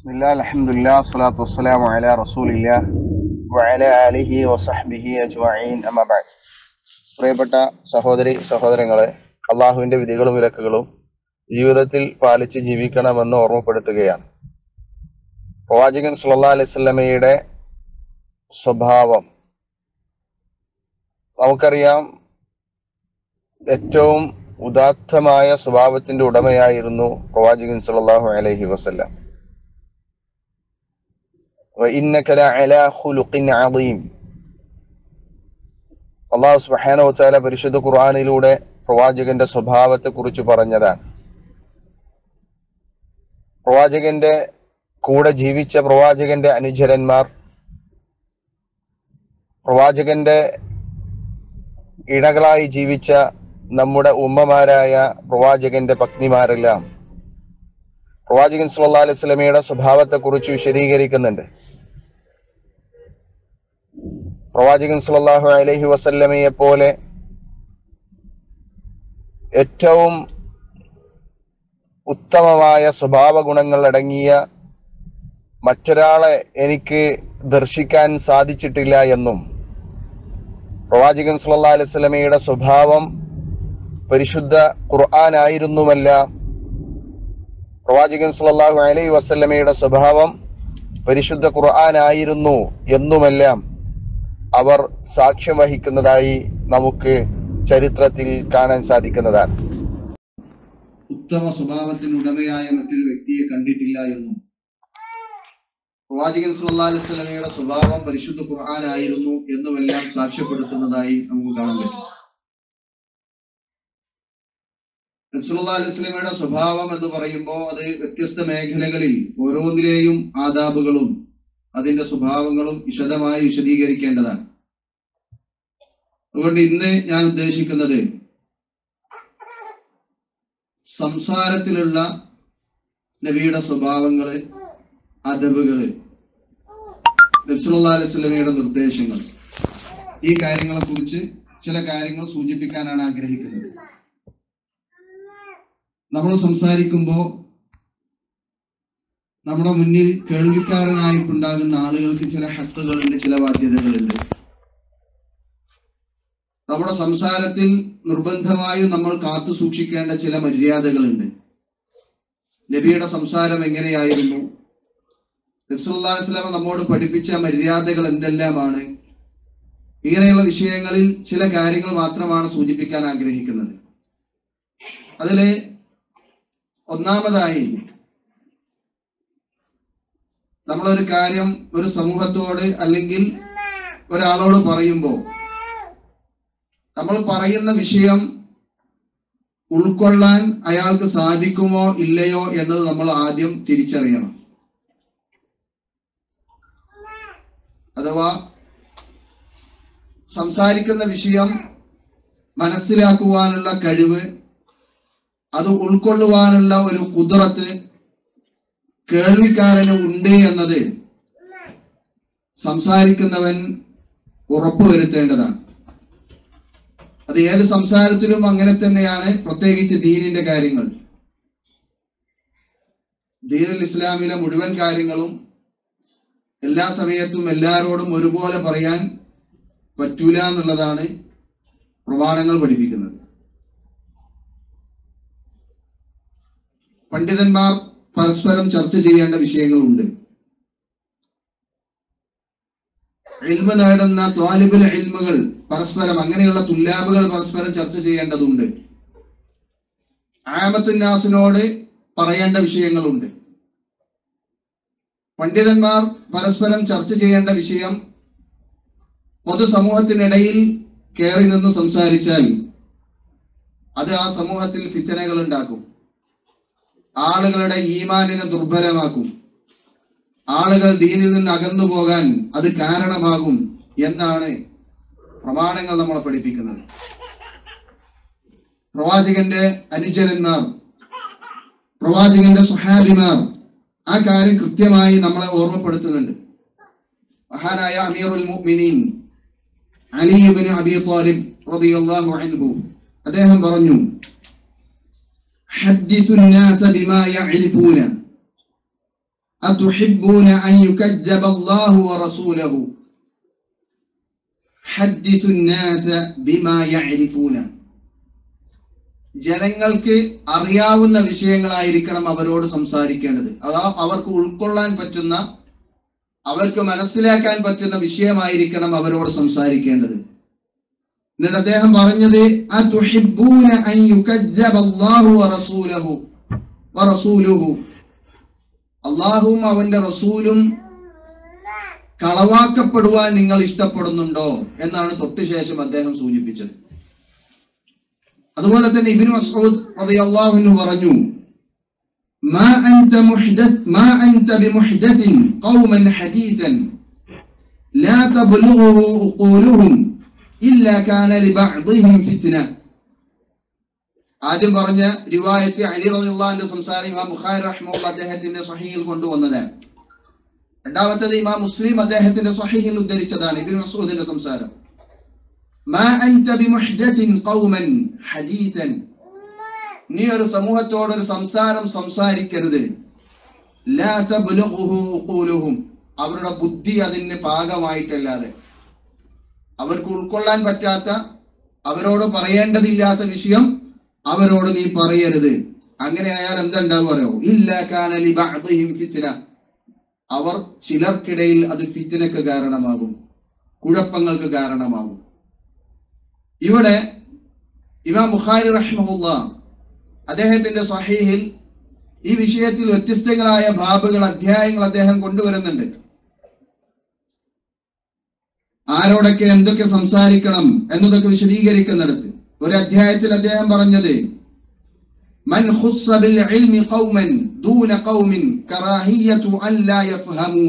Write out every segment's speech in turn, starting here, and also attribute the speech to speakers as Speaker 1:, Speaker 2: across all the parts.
Speaker 1: ബിസ്മില്ലാ അൽഹംദുലില്ലാ സ്വലാത്തു വസ്സലാമു അലാ റസൂലില്ലാ വഅല ആലിഹി വസഹ്ബിഹി അജ്മഈൻ അമ്മാ ബഅദ് പ്രിയപ്പെട്ട സഹോദരി സഹോദരങ്ങളെ അള്ളാഹുവിന്റെ വിധികളും വിലക്കുകളും ജീവിതത്തിൽ പാലിച്ച് ജീവിക്കണമെന്ന് ഓർമ്മപ്പെടുത്തുകയാണ് പ്രവാചകൻ സല്ലല്ലാഹു അലൈഹി വസല്ലമയുടെ സ്വഭാവം നമുക്കറിയാം ഏറ്റവും ഉദാത്തമായ സ്വഭാവത്തിന്റെ ഉടമയായിരുന്നു പ്രവാചകൻ സല്ലല്ലാഹു അലൈഹി വസല്ലം وإنك لعلى خلق عظيم അള്ളാഹു സുബ്ഹാനഹു വതആല പരിശുദ്ധ ഖുർആനിലൂടെ പ്രവാചകന്റെ സ്വഭാവത്തെ കുറിച്ച് പറഞ്ഞതാണ് പ്രവാചകന്റെ കൂടെ ജീവിച്ച പ്രവാചകന്റെ അനുചരന്മാർ പ്രവാചകന്റെ ഇണകളായി ജീവിച്ച നമ്മുടെ ഉമ്മമാരായ പ്രവാചകന്റെ പത്നിമാരെല്ലാം പ്രവാചകൻ സല്ലല്ലാഹു അലൈഹി വസല്ലമയുടെ സ്വഭാവത്തെ കുറിച്ച് വിശദീകരിക്കുന്നുണ്ട് പ്രവാചകൻ സല്ലല്ലാഹു അലൈഹി വസല്ലമയെ പോലെ ഏറ്റവും ഉത്തമമായ സ്വഭാവ ഗുണങ്ങൾ അടങ്ങിയ മറ്റൊരാളെ എനിക്ക് ദർശിക്കാൻ സാധിച്ചിട്ടില്ല എന്നും പ്രവാചകൻ സല്ലല്ലാഹു അലൈഹി വസല്ലമയുടെ സ്വഭാവം പരിശുദ്ധ ഖുർആനായിരുന്നുമല്ല പ്രവാചകൻ സല്ലല്ലാഹു അലൈഹി വസല്ലമയുടെ സ്വഭാവം പരിശുദ്ധ ഖുർആനായിരുന്നു എന്നുമെല്ലാം അവർ സാക്ഷ്യം വഹിക്കുന്നതായി നമുക്ക് ചരിത്രത്തിൽ കാണാൻ സാധിക്കുന്നതാണ്
Speaker 2: ഉത്തമ സ്വഭാവത്തിന് ഉടമയായ മറ്റൊരു വ്യക്തിയെ കണ്ടിട്ടില്ല എന്നും പ്രവാചകൻ സല്ലല്ലാഹു അലൈഹി വസല്ലമയുടെ സ്വഭാവം പരിശുദ്ധ ഖുർആനായിരുന്നു എന്നുമെല്ലാം സാക്ഷ്യപ്പെടുത്തുന്നതായി നമുക്ക് കാണാൻ പറ്റും നബി സല്ലല്ലാഹു അലൈഹി വസല്ലമയുടെ സ്വഭാവം എന്ന് പറയുമ്പോൾ അത് വ്യത്യസ്ത മേഖലകളിൽ ഓരോന്നിലെയും ആദാബുകളും അതിന്റെ സ്വഭാവങ്ങളും വിശദമായി വിശദീകരിക്കേണ്ടതാണ് അതുകൊണ്ട് ഇന്ന് ഞാൻ ഉദ്ദേശിക്കുന്നത് സംസാരത്തിലുള്ള നബിയുടെ സ്വഭാവങ്ങള് അദബുകള് നബ്സുല്ലാ അലൈഹി സ്വലമയുടെ നിർദ്ദേശങ്ങൾ ഈ കാര്യങ്ങളെ കുറിച്ച് ചില കാര്യങ്ങൾ സൂചിപ്പിക്കാനാണ് ആഗ്രഹിക്കുന്നത് നമ്മൾ സംസാരിക്കുമ്പോൾ നമ്മുടെ മുന്നിൽ കേൾവിക്കാരനായിട്ടുണ്ടാകുന്ന ആളുകൾക്ക് ചില ഹക്കുകളുണ്ട് ചില ബാധ്യതകളുണ്ട് നമ്മുടെ സംസാരത്തിൽ നിർബന്ധമായും നമ്മൾ കാത്തു സൂക്ഷിക്കേണ്ട ചില മര്യാദകളുണ്ട് നബിയുടെ സംസാരം എങ്ങനെയായിരുന്നു നബ്സുല്ലാസ്ലാം നമ്മോട് പഠിപ്പിച്ച മര്യാദകൾ എന്തെല്ലാമാണ് ഇങ്ങനെയുള്ള വിഷയങ്ങളിൽ ചില കാര്യങ്ങൾ മാത്രമാണ് സൂചിപ്പിക്കാൻ ആഗ്രഹിക്കുന്നത് അതില് ഒന്നാമതായി നമ്മളൊരു കാര്യം ഒരു സമൂഹത്തോട് അല്ലെങ്കിൽ ഒരാളോട് പറയുമ്പോൾ നമ്മൾ പറയുന്ന വിഷയം ഉൾക്കൊള്ളാൻ അയാൾക്ക് സാധിക്കുമോ ഇല്ലയോ എന്നത് നമ്മൾ ആദ്യം തിരിച്ചറിയണം അഥവാ സംസാരിക്കുന്ന വിഷയം മനസ്സിലാക്കുവാനുള്ള കഴിവ് അത് ഉൾക്കൊള്ളുവാനുള്ള ഒരു കുതിറത്ത് കേൾവിക്കാരന് ഉണ്ട് എന്നത് സംസാരിക്കുന്നവൻ ഉറപ്പുവരുത്തേണ്ടതാണ് അത് ഏത് സംസാരത്തിലും അങ്ങനെ തന്നെയാണ് പ്രത്യേകിച്ച് ദീനിന്റെ കാര്യങ്ങൾ ദീനുൽ ഇസ്ലാമിലെ മുഴുവൻ കാര്യങ്ങളും എല്ലാ സമയത്തും എല്ലാരോടും ഒരുപോലെ പറയാൻ പറ്റൂല എന്നുള്ളതാണ് പ്രമാണങ്ങൾ പഠിപ്പിക്കുന്നത് പണ്ഡിതന്മാർ പരസ്പരം ചർച്ച ചെയ്യേണ്ട വിഷയങ്ങളുണ്ട് ഇൽമ നേടുന്ന ത്വാലിബുൽ ഇൽമുകൾ പരസ്പരം അങ്ങനെയുള്ള തുല്ലാബുകൾ പരസ്പരം ചർച്ച ചെയ്യേണ്ടതുണ്ട് ആമത്തുന്നാസിനോട് പറയേണ്ട വിഷയങ്ങളുണ്ട് പണ്ഡിതന്മാർ പരസ്പരം ചർച്ച ചെയ്യേണ്ട വിഷയം പൊതുസമൂഹത്തിനിടയിൽ കയറി നിന്ന് സംസാരിച്ചാൽ അത് ആ സമൂഹത്തിൽ ഫിത്തനകൾ ഉണ്ടാക്കും ആളുകളുടെ ഈമാനിനെ ദുർബലമാക്കും ആളുകൾ ദീനിൽ നിന്ന് അകന്നു പോകാൻ അത് കാരണമാകും എന്നാണ് പ്രമാണങ്ങൾ നമ്മളെ പഠിപ്പിക്കുന്നത് പ്രവാചകന്റെ അനുചരന്മാർ പ്രവാചകന്റെ സുഹാബിമാർ ആ കാര്യം കൃത്യമായി നമ്മളെ ഓർമ്മപ്പെടുത്തുന്നുണ്ട് മഹാനായ അമീറുൽ മുഅ്മിനീൻ അലി ഇബ്നു അബി ത്വാലിബ് റളിയല്ലാഹു അൻഹു അദ്ദേഹം പറഞ്ഞു ഹദ്ദിസു الناس بما يعرفون أتحبون أن يكذب الله ورسوله حدثوا الناس بما يعرفون ജനങ്ങൾക്ക് അറിയാവുന്ന വിഷയങ്ങളായിരിക്കണം അവരോട് സംസാരിക്കേണ്ടത് അതാ അവർക്ക് ഉൾക്കൊള്ളാൻ പറ്റുന്ന അവർക്ക് മനസ്സിലാക്കാൻ പറ്റുന്ന വിഷയമായിരിക്കണം അവരോട് സംസാരിക്കേണ്ടത് എന്നിട്ട് അദ്ദേഹം പറഞ്ഞത് അതുഹിബ്ബൂന അൻ യുകദ്ദബ അല്ലാഹു വറസൂലഹു വറസൂലുഹു അള്ളാഹുവും അവന്റെ റസൂലും കളവാക്കപ്പെടുവാൻ നിങ്ങൾ ഇഷ്ടപ്പെടുന്നുണ്ടോ എന്നാണ് തൊട്ടു ശേഷം അദ്ദേഹം സൂചിപ്പിച്ചത് അതുപോലെ തന്നെ ഇബ്നു മസ്ഊദ് റളിയല്ലാഹു അൻഹു പറഞ്ഞു ما أنت محدث ما أنت بمحدث قوما حديثا لا تبلغه عقولهم إلا كان لبعضهم فتنة ആദ്യം പറഞ്ഞ റിവായത്ത് അലി റളിയല്ലാഹുവിന്റെ സംസാരം ഇമാം ബുഖാരി റഹ്മത്തുള്ള അദ്ദേഹത്തിന്റെ സ്വഹീഹിൽ കൊണ്ടുവന്നതാണ് രണ്ടാമത്തേത് ഇമാം മുസ്ലിം അദ്ദേഹത്തിന്റെ സ്വഹീഹിൽ ഉദ്ധരിച്ചതാണ് ഇബ്നു മസ്ഊദിന്റെ സംസാരം മാ അൻത ബിമുഹ്ദത്തിൻ ഖൗമൻ ഹദീതൻ നീ ഒരു സമൂഹത്തോട് ഒരു സംസാരം സംസാരിക്കരുത് ലാ തബ്ലുഗുഹു ഉഖൂലുഹും അവരുടെ ബുദ്ധി അതിന് പാകമായിട്ടല്ലാതെ അവർക്ക് ഉൾക്കൊള്ളാൻ പറ്റാത്ത അവരോട് പറയേണ്ടതില്ലാത്ത വിഷയം അവരോട് നീ പറയരുത് അങ്ങനെ ആയാൽ എന്തുണ്ടാവും അറിയോ ഇല്ല കാനലി ബഅദിഹിം ഫിത്ന അവർ ചിലർക്കിടയിൽ അത് ഫിത്തിനക്ക് കാരണമാകും കുഴപ്പങ്ങൾക്ക് കാരണമാകും ഇവിടെ ഇമാം ബുഖാരി റഹ്മഹുല്ല അദ്ദേഹത്തിന്റെ സ്വഹീഹിൽ ഈ വിഷയത്തിൽ വ്യത്യസ്തങ്ങളായ ബാബുകൾ അധ്യായങ്ങൾ അദ്ദേഹം കൊണ്ടുവരുന്നുണ്ട് ആരോടൊക്കെ എന്തൊക്കെ സംസാരിക്കണം എന്നതൊക്കെ വിശദീകരിക്കുന്നിടത്ത് ഒരു അധ്യായത്തിൽ അദ്ദേഹം പറഞ്ഞത് من خص بالعلم قوما دون قوم كراهية أن لا يفهموا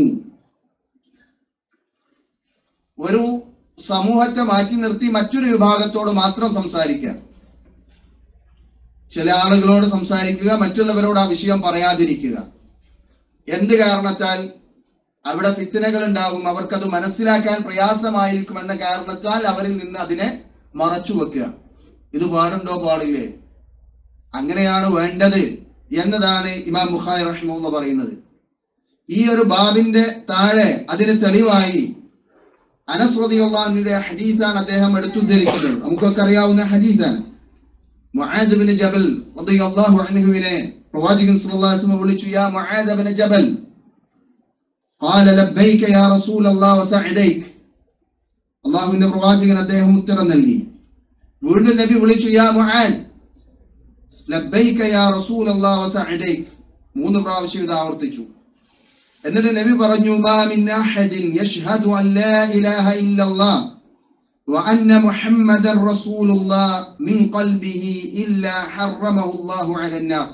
Speaker 2: ഒരു സമൂഹത്തെ മാറ്റി നിർത്തി മറ്റൊരു വിഭാഗത്തോട് മാത്രം സംസാരിക്കുക ചില ആളുകളോട് സംസാരിക്കുക മറ്റുള്ളവരോട് ആ വിഷയം പറയാതിരിക്കുക എന്ത് കാരണത്താൽ അവിടെ ഫിത്തനകൾ ഉണ്ടാകും അവർക്കത് മനസ്സിലാക്കാൻ പ്രയാസമായിരിക്കും എന്ന കാരണത്താൽ അവരിൽ നിന്ന് അതിനെ മറച്ചു വെക്കുക ഇത് പാടുണ്ടോ പാടില്ലേ അങ്ങനെയാണ് വേണ്ടത് എന്നതാണ് ഇമാം ബുഖാരി റഹിമുള്ള പറയുന്നത് ഈ ഒരു ബാബിന്റെ താഴെ അതിന് തെളിവായി അനസ്വതിയുള്ള ഹദീസാണ് അദ്ദേഹം എടുത്തുദ്ധരിക്കുന്നത് നമുക്കൊക്കെ അറിയാവുന്ന ഹദീസാണ് മുആദ് ബിൻ ജബൽ റളിയല്ലാഹു അൻഹുവിനെ പ്രവാചകൻ സല്ലല്ലാഹു അലൈഹി വസല്ലം വിളിച്ചു യാ മുആദ് ബിൻ ജബൽ قال لبيك يا رسول الله وسعديك അള്ളാഹുവിന്റെ പ്രവാചകൻ അദ്ദേഹം ഉത്തരം നൽകി വീണ്ടും നബി വിളിച്ചു യാ മുആദ് ലബ്ബൈക യാ റസൂൽ അല്ലാഹ് വസഅദൈക് മൂന്ന് പ്രാവശ്യം ഇത് ആവർത്തിച്ചു എന്നിട്ട് നബി പറഞ്ഞു മാ മിൻ അഹദിൻ യഷ്ഹദു അൻ ലാ ഇലാഹ ഇല്ലല്ലാഹ് وأن محمدا رسول الله من قلبه إلا حرمه الله على النار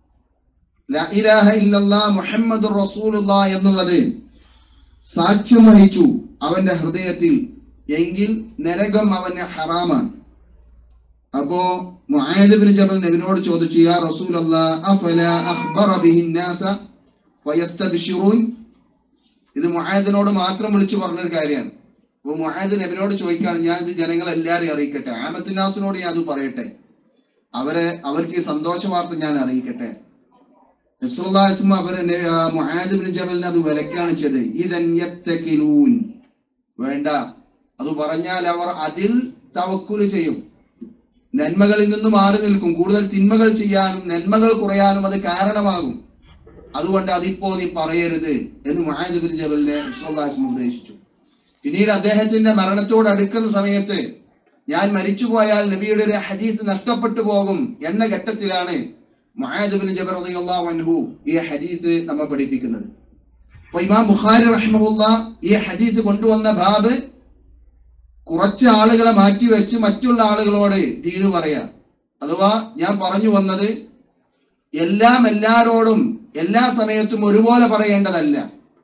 Speaker 2: لا إله إلا الله محمد رسول الله എന്നുള്ളത് സാക്ഷ്യം വഹിച്ചു അവന്റെ ഹൃദയത്തിൽ എങ്കിൽ നരകം അവന് ഹറാമാണ് അപ്പോ മുആദ് ബിൻ ജബൽ നബിനോട് ചോദിച്ചു യാ റസൂലല്ലാഹ് അഫല അഖ്ബറ ബിഹി നാസ ഫയസ്തബ്ശിറൂൻ ഇത് മുആദിനോട് മാത്രം വിളിച്ചു പറഞ്ഞൊരു കാര്യമാണ് അപ്പൊ മുആദ് നബിനോട് ചോദിക്കാണ് ഞാൻ ഇത് ജനങ്ങളെല്ലാരെയും അറിയിക്കട്ടെ ആമത്തുനാസിനോട് ഞാൻ അത് പറയട്ടെ അവരെ അവർക്ക് ഈ സന്തോഷ വാർത്ത ഞാൻ അറിയിക്കട്ടെ നബ്സുല്ലാസ്മ അവരെ നെ- ആ മുആദ് ബിൻ ജബലിനെ അത് വിലക്കാണ് ചെയ്തത് ഇതൻ യത്തകിലൂൻ വേണ്ട അത് പറഞ്ഞാൽ അവർ അതിൽ തവക്കുല് ചെയ്യും നന്മകളിൽ നിന്ന് മാറി നിൽക്കും കൂടുതൽ തിന്മകൾ ചെയ്യാനും നന്മകൾ കുറയാനും അത് കാരണമാകും അതുകൊണ്ട് അതിപ്പോ നീ പറയരുത് എന്ന് മുആദ് ബിൻ ജബലിനെ റസൂലുള്ളാഹി ഉപദേശിച്ചു പിന്നീട് അദ്ദേഹത്തിന്റെ മരണത്തോട് അടുക്കുന്ന സമയത്ത് ഞാൻ മരിച്ചുപോയാൽ നബിയുടെ ഒരു ഹദീസ് നഷ്ടപ്പെട്ടു പോകും എന്ന ഘട്ടത്തിലാണ് മുആദ് ബിൻ ജബൽ റളിയല്ലാഹു അൻഹു ഈ ഹദീസ് നമ്മെ പഠിപ്പിക്കുന്നത് അപ്പൊ ഇമാം ബുഖാരി റഹ്മഹുല്ല ഈ ഹദീസ് കൊണ്ടുവന്ന ബാബ് കുറച്ച് ആളുകളെ മാറ്റി വെച്ച് മറ്റുള്ള ആളുകളോട് ദീന് പറയാം അഥവാ ഞാൻ പറഞ്ഞു വന്നത് എല്ലാം എല്ലാരോടും എല്ലാ സമയത്തും ഒരുപോലെ പറയേണ്ടതല്ല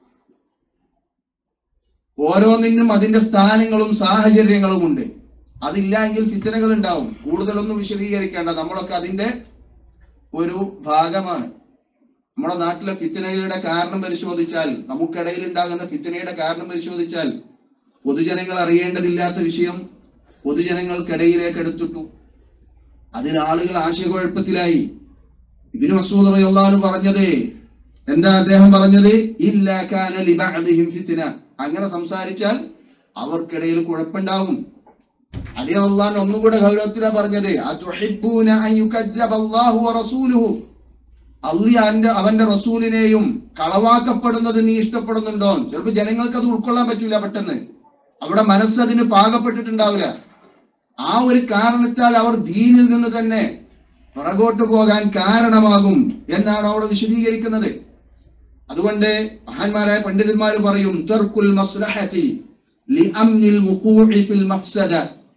Speaker 2: ഓരോന്നിനും അതിന്റെ സ്ഥാനങ്ങളും സാഹചര്യങ്ങളും ഉണ്ട് അതില്ല എങ്കിൽ ഫിത്തനകൾ ഉണ്ടാവും കൂടുതലൊന്നും വിശദീകരിക്കേണ്ട നമ്മളൊക്കെ അതിന്റെ ഒരു ഭാഗമാണ് നമ്മുടെ നാട്ടിലെ ഫിത്തനകളുടെ കാരണം പരിശോധിച്ചാൽ നമുക്കിടയിൽ ഉണ്ടാകുന്ന ഫിത്തനയുടെ കാരണം പരിശോധിച്ചാൽ പൊതുജനങ്ങൾ അറിയേണ്ടതില്ലാത്ത വിഷയം പൊതുജനങ്ങൾക്കിടയിലേക്ക് എടുത്തിട്ടു അതിൽ ആളുകൾ ആശയക്കുഴപ്പത്തിലായി ഇബിന് മസൂദ് റളിയല്ലാഹു പറഞ്ഞത് എന്താ അദ്ദേഹം പറഞ്ഞത് ഇല്ലാ കാന ലിബഅദിഹിം ഫിത്ന അങ്ങനെ സംസാരിച്ചാൽ അവർക്കിടയിൽ കുഴപ്പമുണ്ടാവും അലി അള്ളാൻ ഒന്നുകൂടെ ഗൗരവത്തിലാ പറഞ്ഞത് അതുഹിബ്ബൂന അൻ യുകദ്ദബ അല്ലാഹു വറസൂലുഹു അള്ളി അവന്റെ അവന്റെ റസൂലിനെയും കളവാക്കപ്പെടുന്നത് നീ ഇഷ്ടപ്പെടുന്നുണ്ടോ ചിലപ്പോ ജനങ്ങൾക്ക് അത് ഉൾക്കൊള്ളാൻ പറ്റൂല പെട്ടെന്ന് അവിടെ മനസ്സതിന് പാകപ്പെട്ടിട്ടുണ്ടാവില്ല ആ ഒരു കാരണത്താൽ അവർ ദീനിൽ നിന്ന് തന്നെ പുറകോട്ട് പോകാൻ കാരണമാകും എന്നാണ് അവിടെ വിശദീകരിക്കുന്നത് അതുകൊണ്ട് മഹാന്മാരായ പണ്ഡിതന്മാർ പറയും തർക്കുൽ മസ്ലഹതി ലിഅംനിൽ വുഖൂഇ ഫിൽ മഫ്സദ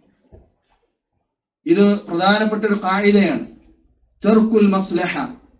Speaker 2: ഇത് പ്രധാനപ്പെട്ട ഒരു കായികയാണ് തെർക്കുൽ മസ്ലഹ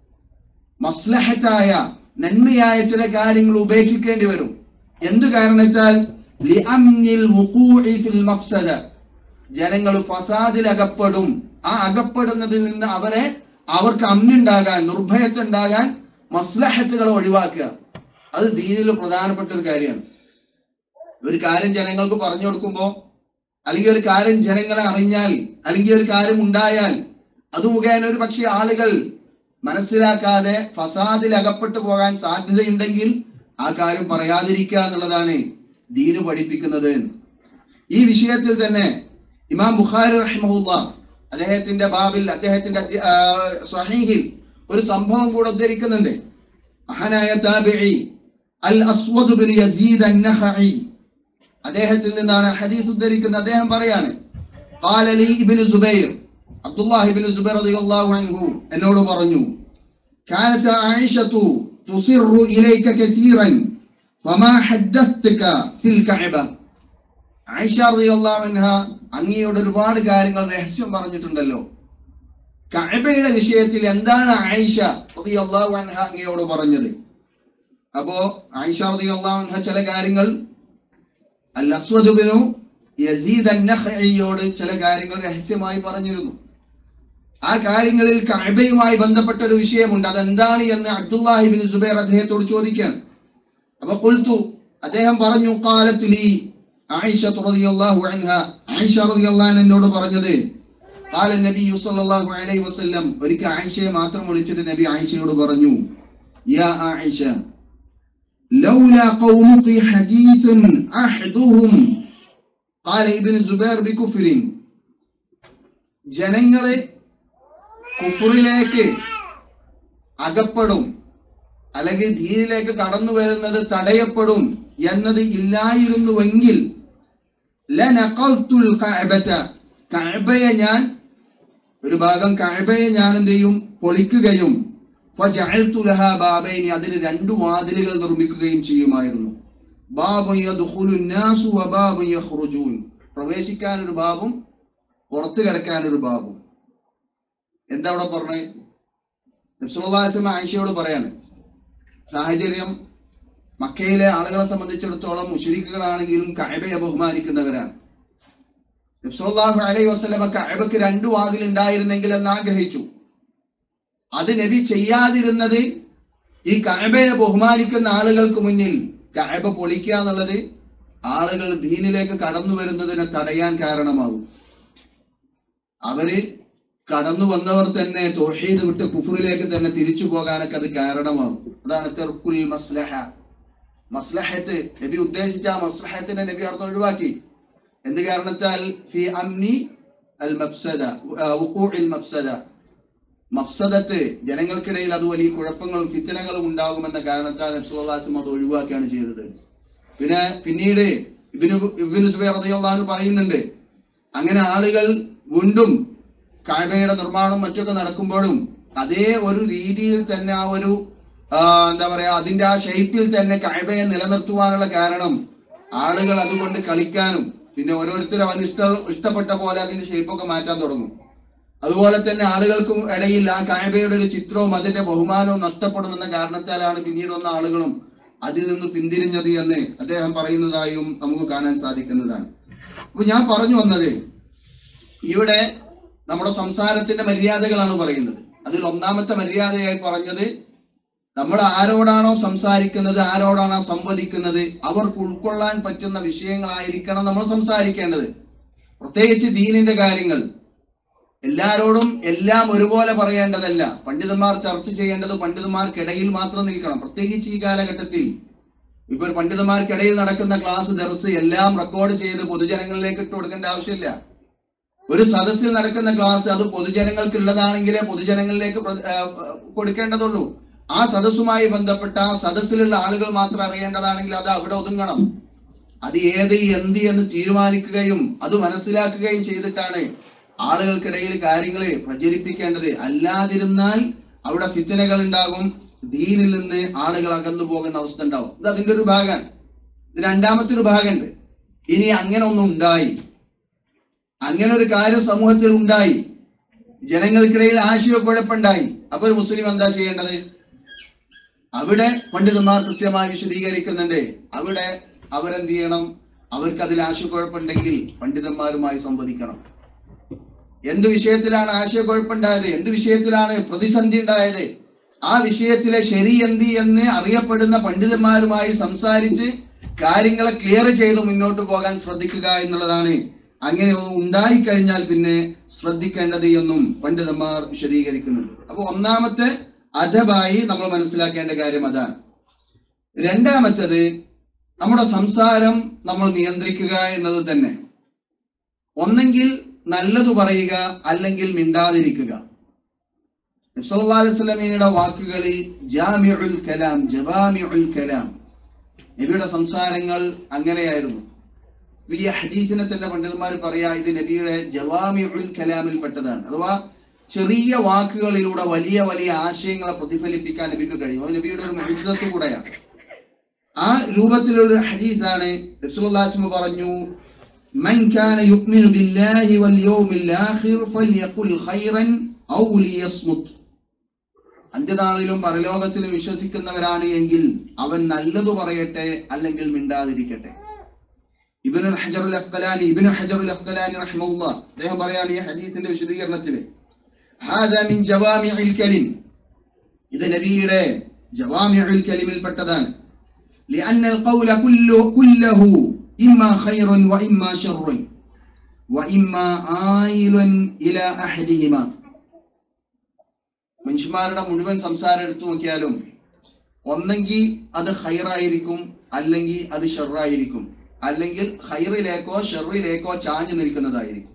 Speaker 2: മസ്ലഹത്തായ നന്മയായ ചില കാര്യങ്ങൾ ഉപേക്ഷിക്കേണ്ടി വരും എന്തു കാരണത്താൽ ലിഅംനിൽ വുഖൂഇ ഫിൽ മഫ്സദ ജനങ്ങൾ ഫസാദിൽ അകപ്പെടും ആ അകപ്പെടുന്നതിൽ നിന്ന് അവരെ അവർക്ക് അമ്നുണ്ടാകാൻ നിർഭയത്തുണ്ടാകാൻ മസ്ലഹത്തുകൾ ഒഴിവാക്കുക അത് ദീനിൽ പ്രധാനപ്പെട്ട ഒരു കാര്യമാണ് ഒരു കാര്യം ജനങ്ങൾക്ക് പറഞ്ഞു കൊടുക്കുമ്പോ അല്ലെങ്കിൽ ഒരു കാര്യം ജനങ്ങളെ അറിഞ്ഞാൽ അല്ലെങ്കിൽ ഒരു കാര്യം ഉണ്ടായാൽ അത് മുഖേന ഒരു പക്ഷേ ആളുകൾ മനസ്സിലാക്കാതെ ഫസാദിൽ അകപ്പെട്ടു പോകാൻ സാധ്യതയുണ്ടെങ്കിൽ ആ കാര്യം പറയാതിരിക്കുക എന്നുള്ളതാണ് ദീന് പഠിപ്പിക്കുന്നത് ഈ വിഷയത്തിൽ തന്നെ ഇമാം ബുഖാരി റഹിമഹുല്ല അദ്ദേഹത്തിന്റെ ബാബിൽ അദ്ദേഹത്തിന്റെ അധ്യ- ആ, സ്വഹീഹിൽ ഒരു സംഭവം കൂടെ ഉദ്ധരിക്കുന്നുണ്ട് മഹാനായ താബിഈ അൽ അസ്വദ് ബിൻ യസീദ് അന്നഖഈ അദ്ദേഹത്തിൽ നിന്നാണ് ഹദീസ് ഉദ്ധരിക്കുന്നത് അദ്ദേഹം പറയാണ് قال لي ابن زبير عبد الله بن زبير رضي الله عنه എന്നോട് പറഞ്ഞു كانت عائشة تصر إليك كثيرا فما حدثتك في الكعبة ആയിഷ റളിയല്ലാഹു അൻഹ അങ്ങയോട് ഒരുപാട് കാര്യങ്ങൾ രഹസ്യം പറഞ്ഞിട്ടുണ്ടല്ലോ കഅബയുടെ വിഷയത്തിൽ എന്താണ് ആയിഷ റളിയല്ലാഹു അൻഹ അങ്ങയോട് പറഞ്ഞത് അപ്പോ ആയിഷ റളിയല്ലാഹു അൻഹ ചില കാര്യങ്ങൾ അൽ അസ്വദ് ബിനു യസീദ് അന്നഖഇയോട് ചില കാര്യങ്ങൾ രഹസ്യമായി പറഞ്ഞിരുന്നു ആ കാര്യങ്ങളിൽ കഅബയുമായി ബന്ധപ്പെട്ട ഒരു വിഷയമുണ്ട് അതെന്താണ് എന്ന് അബ്ദുല്ലാഹി ബിൻ സുബൈർ അദ്ദേഹത്തോട് ചോദിക്കാൻ അപ്പൊ കൊൽത്തു അദ്ദേഹം പറഞ്ഞു കാലത്ത് ലീ ആയിഷ റളിയല്ലാഹു അൻഹ ആയിഷ റളിയല്ലാഹു അൻഹ എന്നോട് പറഞ്ഞത് قال النبي صلى الله عليه وسلم ഒരിക്കൽ ആയിഷയെ മാത്രം വിളിച്ചിട്ട് നബി ആയിഷയോട് പറഞ്ഞു യാ ആയിഷ لولا قومك حديث أحدهم قال ابن زبير بكفر ജനങ്ങളെ കുഫറിലേക്ക് അകപ്പെടും അല്ലെങ്കിൽ ധീരിലേക്ക് കടന്നു വരുന്നത് തടയപ്പെടും എന്നത് ഇല്ലായിരുന്നുവെങ്കിൽ ലനഖൽത്തുൽ കഅബത കഅബയെ ഞാൻ ഒരു ഭാഗം കഅബയെ ഞാൻ എന്ത് ചെയ്യും പൊളിക്കുകയും ഫജഅൽതു ലഹാ ബാബൈനി അതിന് രണ്ട് വാതിലുകൾ നിർമ്മിക്കുകയും ചെയ്യുമായിരുന്നു ബാബുൻ യദ്ഖുലു നാസു വബാബുൻ യഖ്റുജൂൻ പ്രവേശിക്കാൻ ഒരു ബാബും പുറത്തു കിടക്കാൻ ഒരു ബാബും എന്താ അവിടെ പറഞ്ഞേ നബ്സുല്ലാസ്ലം ആയിഷയോട് പറയാണ് സാഹചര്യം മക്കയിലെ ആളുകളെ സംബന്ധിച്ചിടത്തോളം മുഷരിക്കുകളാണെങ്കിലും കഅബയെ ബഹുമാനിക്കുന്നവരാണ് നബ്സുല്ലാഹു അലൈഹി വസല്ലമ കഅബക്ക് രണ്ട് വാതിൽ ഉണ്ടായിരുന്നെങ്കിൽ എന്ന് ആഗ്രഹിച്ചു അത് നബി ചെയ്യാതിരുന്നത് ഈ കഅബയെ ബഹുമാനിക്കുന്ന ആളുകൾക്ക് മുന്നിൽ കഅബ പൊളിക്കുക എന്നുള്ളത് ആളുകൾ ദീനിലേക്ക് കടന്നു വരുന്നതിനെ തടയാൻ കാരണമാകും അവര് കടന്നു വന്നവർ തന്നെ തോഹീദ് വിട്ട് കുഫറിലേക്ക് തന്നെ തിരിച്ചു പോകാനൊക്കെ അത് കാരണമാകും അതാണ് തെർക്കുൽ മസ്ലഹ മസ്ലഹത്ത് നബി ഉദ്ദേശിച്ച ആ മസ്ലഹത്തിനെ നബി അവിടുന്ന് ഒഴിവാക്കി എന്ത് കാരണത്താൽ ഫി അംനി അൽ മഫ്സദ വുഖൂഇൽ മഫ്സദ മഫ്സദത്ത് ജനങ്ങൾക്കിടയിൽ അത് വലിയ കുഴപ്പങ്ങളും ഫിത്തനകളും ഉണ്ടാകുമെന്ന കാരണത്താൽ നബ്സുല്ലാസും അത് ഒഴിവാക്കുകയാണ് ചെയ്തത് പിന്നെ പിന്നീട് ഇബിനു ഇബിനു സുബൈർ റളിയല്ലാഹു അൻഹു പറയുന്നുണ്ട് അങ്ങനെ ആളുകൾ വീണ്ടും കാഴ്ബയുടെ നിർമ്മാണം മറ്റൊക്കെ നടക്കുമ്പോഴും അതേ ഒരു രീതിയിൽ തന്നെ ആ ഒരു ആ, എന്താ പറയാ അതിന്റെ ആ ഷേപ്പിൽ തന്നെ കാഴ്ബയെ നിലനിർത്തുവാനുള്ള കാരണം ആളുകൾ അതുകൊണ്ട് കളിക്കാനും പിന്നെ ഓരോരുത്തരും അവന് ഇഷ്ട ഇഷ്ടപ്പെട്ട പോലെ അതിന്റെ ഷേപ്പൊക്കെ മാറ്റാൻ തുടങ്ങും അതുപോലെ തന്നെ ആളുകൾക്കും ഇടയിൽ ആ കാഴ്ബയുടെ ഒരു ചിത്രവും അതിന്റെ ബഹുമാനവും നഷ്ടപ്പെടുമെന്ന കാരണത്താലാണ് പിന്നീട് വന്ന ആളുകളും അതിൽ നിന്ന് പിന്തിരിഞ്ഞത് എന്ന് അദ്ദേഹം പറയുന്നതായും നമുക്ക് കാണാൻ സാധിക്കുന്നതാണ് അപ്പൊ ഞാൻ പറഞ്ഞു വന്നത് ഇവിടെ നമ്മുടെ സംസാരത്തിന്റെ മര്യാദകളാണ് പറയുന്നത് അതിൽ ഒന്നാമത്തെ മര്യാദയായി പറഞ്ഞത് നമ്മൾ ആരോടാണോ സംസാരിക്കുന്നത് ആരോടാണോ സംവദിക്കുന്നത് അവർക്ക് ഉൾക്കൊള്ളാൻ പറ്റുന്ന വിഷയങ്ങളായിരിക്കണം നമ്മൾ സംസാരിക്കേണ്ടത് പ്രത്യേകിച്ച് ദീനിന്റെ കാര്യങ്ങൾ എല്ലാരോടും എല്ലാം ഒരുപോലെ പറയേണ്ടതല്ല പണ്ഡിതന്മാർ ചർച്ച ചെയ്യേണ്ടത് പണ്ഡിതന്മാർക്കിടയിൽ മാത്രം നിൽക്കണം പ്രത്യേകിച്ച് ഈ കാലഘട്ടത്തിൽ ഇപ്പൊ ഒരു പണ്ഡിതന്മാർക്കിടയിൽ നടക്കുന്ന ക്ലാസ് ദർസ് എല്ലാം റെക്കോർഡ് ചെയ്ത് പൊതുജനങ്ങളിലേക്ക് ഇട്ട് കൊടുക്കേണ്ട ആവശ്യമില്ല ഒരു സദസ്സിൽ നടക്കുന്ന ക്ലാസ് അത് പൊതുജനങ്ങൾക്കുള്ളതാണെങ്കിലേ പൊതുജനങ്ങളിലേക്ക് പ്ര- ആ, കൊടുക്കേണ്ടതുള്ളൂ ആ സദസ്സുമായി ബന്ധപ്പെട്ട ആ സദസ്സിലുള്ള ആളുകൾ മാത്രം അറിയേണ്ടതാണെങ്കിൽ അത് അവിടെ ഒതുങ്ങണം അത് ഏത് എന്ത് എന്ന് തീരുമാനിക്കുകയും അത് മനസ്സിലാക്കുകയും ചെയ്തിട്ടാണ് ആളുകൾക്കിടയിൽ കാര്യങ്ങൾ പ്രചരിപ്പിക്കേണ്ടത് അല്ലാതിരുന്നാൽ അവിടെ ഫിത്തനകൾ ഉണ്ടാകും ദീനിൽ നിന്ന് ആളുകൾ അകന്നു പോകുന്ന അവസ്ഥ ഉണ്ടാവും ഇത് അതിന്റെ ഒരു ഭാഗമാണ് ഇത് രണ്ടാമത്തെ ഒരു ഭാഗമുണ്ട് ഇനി അങ്ങനെ ഒന്നും ഉണ്ടായി അങ്ങനെ ഒരു കാര്യം സമൂഹത്തിൽ ഉണ്ടായി ജനങ്ങൾക്കിടയിൽ ആശയക്കുഴപ്പമുണ്ടായി അപ്പൊ ഒരു മുസ്ലിം എന്താ ചെയ്യേണ്ടത് അവിടെ പണ്ഡിതന്മാർ കൃത്യമായി വിശദീകരിക്കുന്നുണ്ട് അവിടെ അവരെന്ത് ചെയ്യണം അവർക്ക് അതിൽ ആശയക്കുഴപ്പമുണ്ടെങ്കിൽ പണ്ഡിതന്മാരുമായി സംവദിക്കണം എന്ത് വിഷയത്തിലാണ് ആശയക്കുഴപ്പമുണ്ടായത് എന്ത് വിഷയത്തിലാണ് പ്രതിസന്ധി ഉണ്ടായത് ആ വിഷയത്തിലെ ശരി എന്ത് എന്ന് അറിയപ്പെടുന്ന പണ്ഡിതന്മാരുമായി സംസാരിച്ച് കാര്യങ്ങളെ ക്ലിയർ ചെയ്ത് മുന്നോട്ട് പോകാൻ ശ്രദ്ധിക്കുക എന്നുള്ളതാണ് അങ്ങനെ ഒന്ന് ഉണ്ടായിക്കഴിഞ്ഞാൽ പിന്നെ ശ്രദ്ധിക്കേണ്ടത് എന്നും പണ്ഡിതന്മാർ വിശദീകരിക്കുന്നുണ്ട് അപ്പൊ ഒന്നാമത്തെ അധബായി നമ്മൾ മനസ്സിലാക്കേണ്ട കാര്യം അതാണ് രണ്ടാമത്തത് നമ്മുടെ സംസാരം നമ്മൾ നിയന്ത്രിക്കുക എന്നത് തന്നെ ഒന്നെങ്കിൽ നല്ലത് പറയുക അല്ലെങ്കിൽ മിണ്ടാതിരിക്കുക നബ്സല്ലല്ലാഹു അലൈഹി വസല്ലമയുടെ വാക്കുകളിൽ ജാമിഉൽ കലാം ജവാമിഉൽ കലാം നബിയുടെ സംസാരങ്ങൾ അങ്ങനെയായിരുന്നു ഈ ഹദീസിനെ തന്നെ പണ്ഡിതന്മാർ പറയാ ഇത് നബിയുടെ ജവാമിഉൽ കലാമിൽ പെട്ടതാണ് അഥവാ ചെറിയ വാക്കുകളിലൂടെ വലിയ വലിയ ആശയങ്ങളെ പ്രതിഫലിപ്പിക്കാൻ നബിക്ക് കഴിയും അത് നബിയുടെ ഒരു മുഴുവത്ത് കൂടെയാണ് ആ രൂപത്തിലുള്ള ഹദീസാണ് റസൂലുള്ളാഹി സ്വല്ലല്ലാഹു അലൈഹി വസല്ലം പറഞ്ഞു من كان يؤمن بالله واليوم الآخر فليقل خيرا أو ليصمت അന്ത്യനാളിലും പരലോകത്തിലും വിശ്വസിക്കുന്നവരാണ് എങ്കിൽ അവൻ നല്ലത് പറയട്ടെ അല്ലെങ്കിൽ മിണ്ടാതിരിക്കട്ടെ ഇബ്നുൽ ഹജറുൽ അസ്ഖലാനി ഇബ്നു ഹജറുൽ അസ്ഖലാനി റഹിമഹുല്ലാ അദ്ദേഹം പറയാണ് ഈ ഹദീസിന്റെ വിശദീകരണത്തിൽ ഹാദാ മിൻ ജവാമിഉൽ കലിം ഇത് നബിയുടെ ജവാമിഉൽ കലിമിൽ പെട്ടതാണ് لأن القول كله كله إما خير وإما شر وإما آيل إلى أحدهما മനുഷ്യന്മാരുടെ മുഴുവൻ സംസാരം എടുത്തു നോക്കിയാലും ഒന്നെങ്കിൽ അത് ഹൈറായിരിക്കും അല്ലെങ്കിൽ അത് ഷെറായിരിക്കും അല്ലെങ്കിൽ ഹൈറിലേക്കോ ഷെറിലേക്കോ ചാഞ്ഞു നിൽക്കുന്നതായിരിക്കും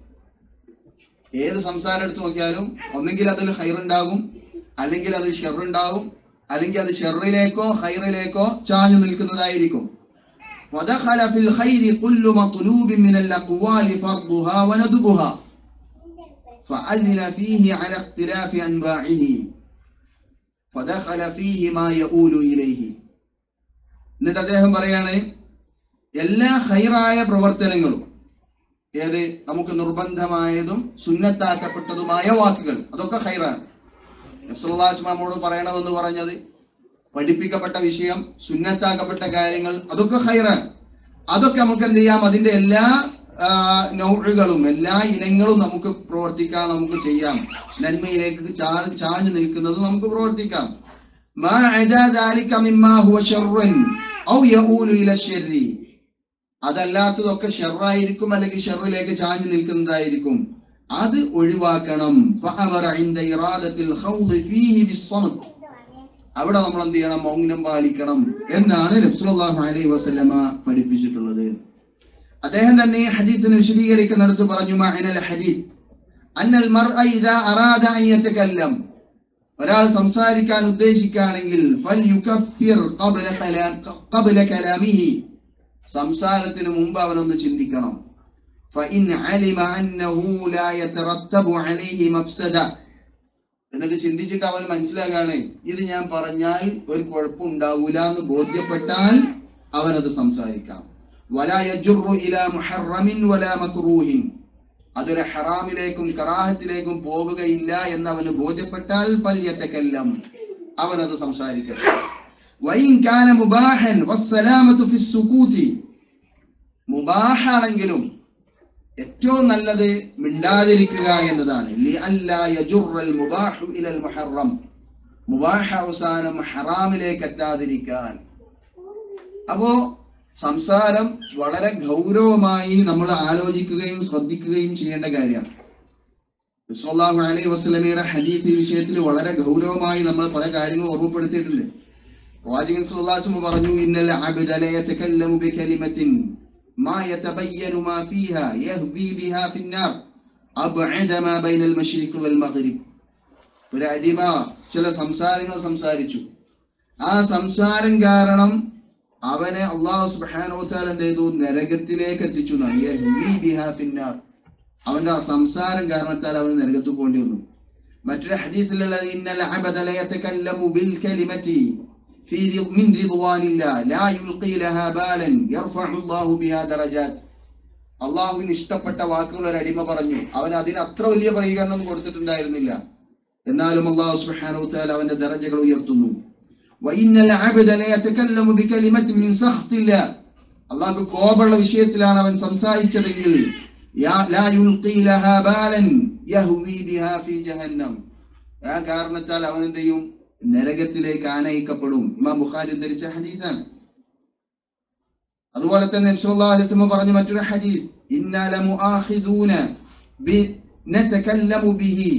Speaker 2: ഏത് സംസാരം എടുത്തു നോക്കിയാലും ഒന്നെങ്കിൽ അതിൽ ഹൈറുണ്ടാകും അല്ലെങ്കിൽ അത് ഷെറുണ്ടാകും അല്ലെങ്കിൽ അത് ഷെറിലേക്കോ ഹൈറിലേക്കോ ചാഞ്ഞു നിൽക്കുന്നതായിരിക്കും فدخل في الخير كل مطلوب من الأقوال فرضها وندبها فأذن فيه على اختلاف أنواعه فدخل فيه ما يؤول إليه എന്നിട്ട് അദ്ദേഹം പറയാണ് എല്ലാ ഹൈറായ പ്രവർത്തനങ്ങളും ഏത് നമുക്ക് നിർബന്ധമായതും സുന്നത്താക്കപ്പെട്ടതുമായ വാക്കുകൾ അതൊക്കെ ഹൈറാണ് നബ്സുല്ലാസ്മാമോട് പറയണമെന്ന് പറഞ്ഞത് പഠിപ്പിക്കപ്പെട്ട വിഷയം സുന്നത്താക്കപ്പെട്ട കാര്യങ്ങൾ അതൊക്കെ ഹൈറാണ് അതൊക്കെ നമുക്ക് എന്ത് ചെയ്യാം അതിന്റെ എല്ലാ നൗഴുകളും എല്ലാ ഇനങ്ങളും നമുക്ക് പ്രവർത്തിക്കാം നമുക്ക് ചെയ്യാം നന്മയിലേക്ക് ചാ ചാഞ്ഞു നിൽക്കുന്നത് നമുക്ക് പ്രവർത്തിക്കാം മാ അജാ ذلك مما هو شر أو يؤول إلى الشر അതല്ലാത്തതൊക്കെ ഷെറായിരിക്കും അല്ലെങ്കിൽ ഷെറിലേക്ക് ചാഞ്ഞു നിൽക്കുന്നതായിരിക്കും അത് ഒഴിവാക്കണം فأمر عند إرادة الخوض فيه بالصمت അവിടെ നമ്മൾ എന്ത് ചെയ്യണം മൗനം പാലിക്കണം എന്നാണ് നബ്സുല്ലാഹു അലൈഹി വസല്ലമ പഠിപ്പിച്ചിട്ടുള്ളത് അദ്ദേഹം തന്നെ ഈ ഹദീസിനെ വിശദീകരിക്കുന്നിടത്ത് പറഞ്ഞു മഅനൽ ഹദീസ് അന്നൽ മർഅ ഇദാ അറാദ അൻ യതകല്ലം ഒരാൾ സംസാരിക്കാൻ ഉദ്ദേശിക്കുകയാണെങ്കിൽ ഫൽ യുകഫിർ ഖബ്ല കലാം ഖബ്ല കലാമിഹി സംസാരത്തിന് മുമ്പ് അവനൊന്ന് ചിന്തിക്കണം فإن علم أنه لا يترتب عليه مفسدة എന്നിട്ട് ചിന്തിച്ചിട്ട് അവൻ മനസ്സിലാകാണ് ഇത് ഞാൻ പറഞ്ഞാൽ ഒരു കുഴപ്പമുണ്ടാവൂല എന്ന് ബോധ്യപ്പെട്ടാൽ അവനത് സംസാരിക്കാം വലാ യജുറു ഇലാ മുഹറമിൻ വലാ മക്റൂഹിൻ അതൊരു ഹറാമിലേക്കും കറാഹത്തിലേക്കും പോവുകയില്ല എന്ന് അവന് ബോധ്യപ്പെട്ടാൽ ഫല്യതകല്ലം അവനത് സംസാരിക്കട്ടെ വൈൻ കാന മുബാഹൻ വസ്സലാമത്തു ഫിസ്സുകൂതി മുബാഹാണെങ്കിലും ഏറ്റവും നല്ലത് മിണ്ടാതിരിക്കുക എന്നതാണ് ലിഅല്ലാ യജുറൽ മുബാഹു ഇലൽ മുഹറം മുബാഹ അവസാനം ഹറാമിലേക്ക് എത്താതിരിക്കാൻ അപ്പോ സംസാരം വളരെ ഗൗരവമായി നമ്മൾ ആലോചിക്കുകയും ശ്രദ്ധിക്കുകയും ചെയ്യേണ്ട കാര്യമാണ് സല്ലല്ലാഹു അലൈഹി വസല്ലമയുടെ ഹദീസ് ഈ വിഷയത്തിൽ വളരെ ഗൗരവമായി നമ്മൾ പല കാര്യങ്ങളും ഓർമ്മപ്പെടുത്തിയിട്ടുണ്ട് പ്രവാചകൻ സല്ലല്ലാഹു അലൈഹി വസല്ലം പറഞ്ഞു ഇന്നൽ അബ്ദ ല യതകല്ലമു ബികലിമത്തിൻ മാ യതബയ്യനു മാ ഫീഹാ യഹ്വി ബിഹാ ഫിന്നാർ അബ്അദ മാ ബൈനൽ മശ്രിഖ് വൽ മഗ്രിബ് ഒരു അടിമ ചില സംസാരങ്ങൾ സംസാരിച്ചു ആ സംസാരം കാരണം അവനെ അള്ളാഹു സുബ്ഹാനഹു വതആല എന്ത് ചെയ്തു നരകത്തിലേക്ക് എത്തിച്ചു എന്നാണ് യഹ്വി ബിഹാ ഫിന്നാർ അവന്റെ ആ സംസാരം കാരണത്താൽ അവൻ നരകത്ത് പോകേണ്ടി വന്നു മറ്റൊരു ഹദീസിലുള്ളത് ഇന്നൽ അബദ ല യതകല്ലമു ബിൽ കലിമതി في رض- من رضوان الله لا يلقي لها بالا يرفع الله بها درجات അള്ളാഹുവിന് ഇഷ്ടപ്പെട്ട വാക്കുകൾ ഒരു അടിമ പറഞ്ഞു അവൻ അതിന് അത്ര വലിയ പരിഗണന കൊടുത്തിട്ടുണ്ടായിരുന്നില്ല എന്നാലും അള്ളാഹു സുബ്ഹാനഹു വതആല അവന്റെ ദറജകൾ ഉയർത്തുന്നു വഇന്നൽ അബ്ദ ലയതകല്ലമു ബികലിമത്തിൻ മിൻ സഖ്തില്ലാ അള്ളാഹു കോപമുള്ള വിഷയത്തിലാണ് അവൻ സംസാരിച്ചതെങ്കിൽ യാ- ലാ യുൽഖി ലഹാ ബാലൻ യഹ്വി ബിഹാ ഫീ ജഹന്നം ആ കാരണത്താൽ അവൻ എന്ത് ചെയ്യും നരകത്തിലേക്ക് ആനയിക്കപ്പെടും ഇമാം ബുഖാരി ഉദ്ധരിച്ച ഹദീസാണ് അതുപോലെ തന്നെ നബി സല്ലല്ലാഹു അലൈഹി വസല്ലം പറഞ്ഞ മറ്റൊരു ഹദീസ് ഇന്നാ ലമുആഖിദൂന ബി നതകല്ലമു ബിഹി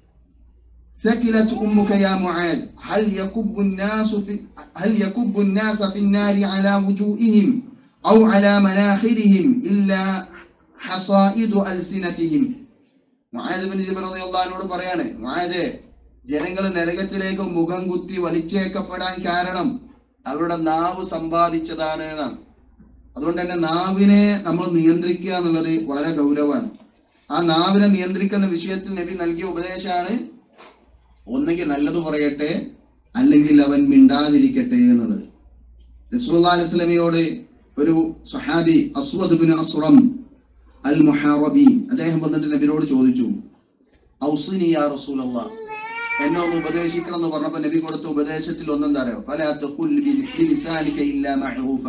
Speaker 2: ثكلت أمك يا معاذ هل يكب الناس في هل يكب الناس في النار على وجوههم أو على مناخرهم إلا حصائد ألسنتهم മുആദ് ബിൻ ജബൽ റളിയല്ലാഹു അൻഹു പറയാണ് മുആദേ ജനങ്ങൾ നരകത്തിലേക്ക് മുഖം കുത്തി വലിച്ചേക്കപ്പെടാൻ കാരണം അവരുടെ നാവ് സമ്പാദിച്ചതാണ് എന്നാണ് അതുകൊണ്ട് തന്നെ നാവിനെ നമ്മൾ നിയന്ത്രിക്കുക എന്നുള്ളത് വളരെ ഗൗരവമാണ് ആ നാവിനെ നിയന്ത്രിക്കുന്ന വിഷയത്തിൽ നബി നൽകിയ ഉപദേശമാണ് ഒന്നെങ്കിൽ നല്ലത് പറയട്ടെ അല്ലെങ്കിൽ അവൻ മിണ്ടാതിരിക്കട്ടെ എന്നുള്ളത് റസൂലുള്ളാഹി അലൈഹി വസല്ലമയോട് ഒരു സഹാബി അസ്വദ് ബിൻ അസ്റം അൽ മുഹാറബി അദ്ദേഹം വന്നിട്ട് നബിയോട് ചോദിച്ചു ഔസിനി യാ റസൂലല്ലാഹ് എന്നെ ഒന്ന് ഉപദേശിക്കണം എന്ന് പറഞ്ഞപ്പോ നബി കൊടുത്ത ഉപദേശത്തിൽ ഒന്നെന്താ അറിയോ ഫലാ തഖുൽ ബി- ബിലിസാനിക ഇല്ലാ മഅറൂഫ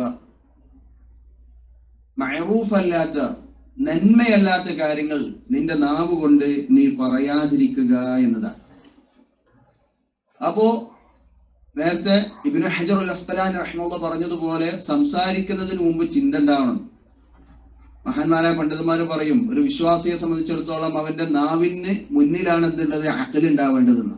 Speaker 2: മഅറൂഫ് അല്ലാത്ത നന്മയല്ലാത്ത കാര്യങ്ങൾ നിന്റെ നാവ് കൊണ്ട് നീ പറയാതിരിക്കുക എന്നതാണ് അപ്പോ നേരത്തെ ഇബ്നു ഹജർ അൽ അസ്കലാൻ റഹ്മുള്ള പറഞ്ഞതുപോലെ സംസാരിക്കുന്നതിന് മുമ്പ് ചിന്ത ഉണ്ടാവണം മഹാന്മാരായ പണ്ഡിതന്മാർ പറയും ഒരു വിശ്വാസിയെ സംബന്ധിച്ചിടത്തോളം അവന്റെ നാവിന് മുന്നിലാണ് എന്തുള്ളത് അക്കൽ ഉണ്ടാവേണ്ടതെന്ന്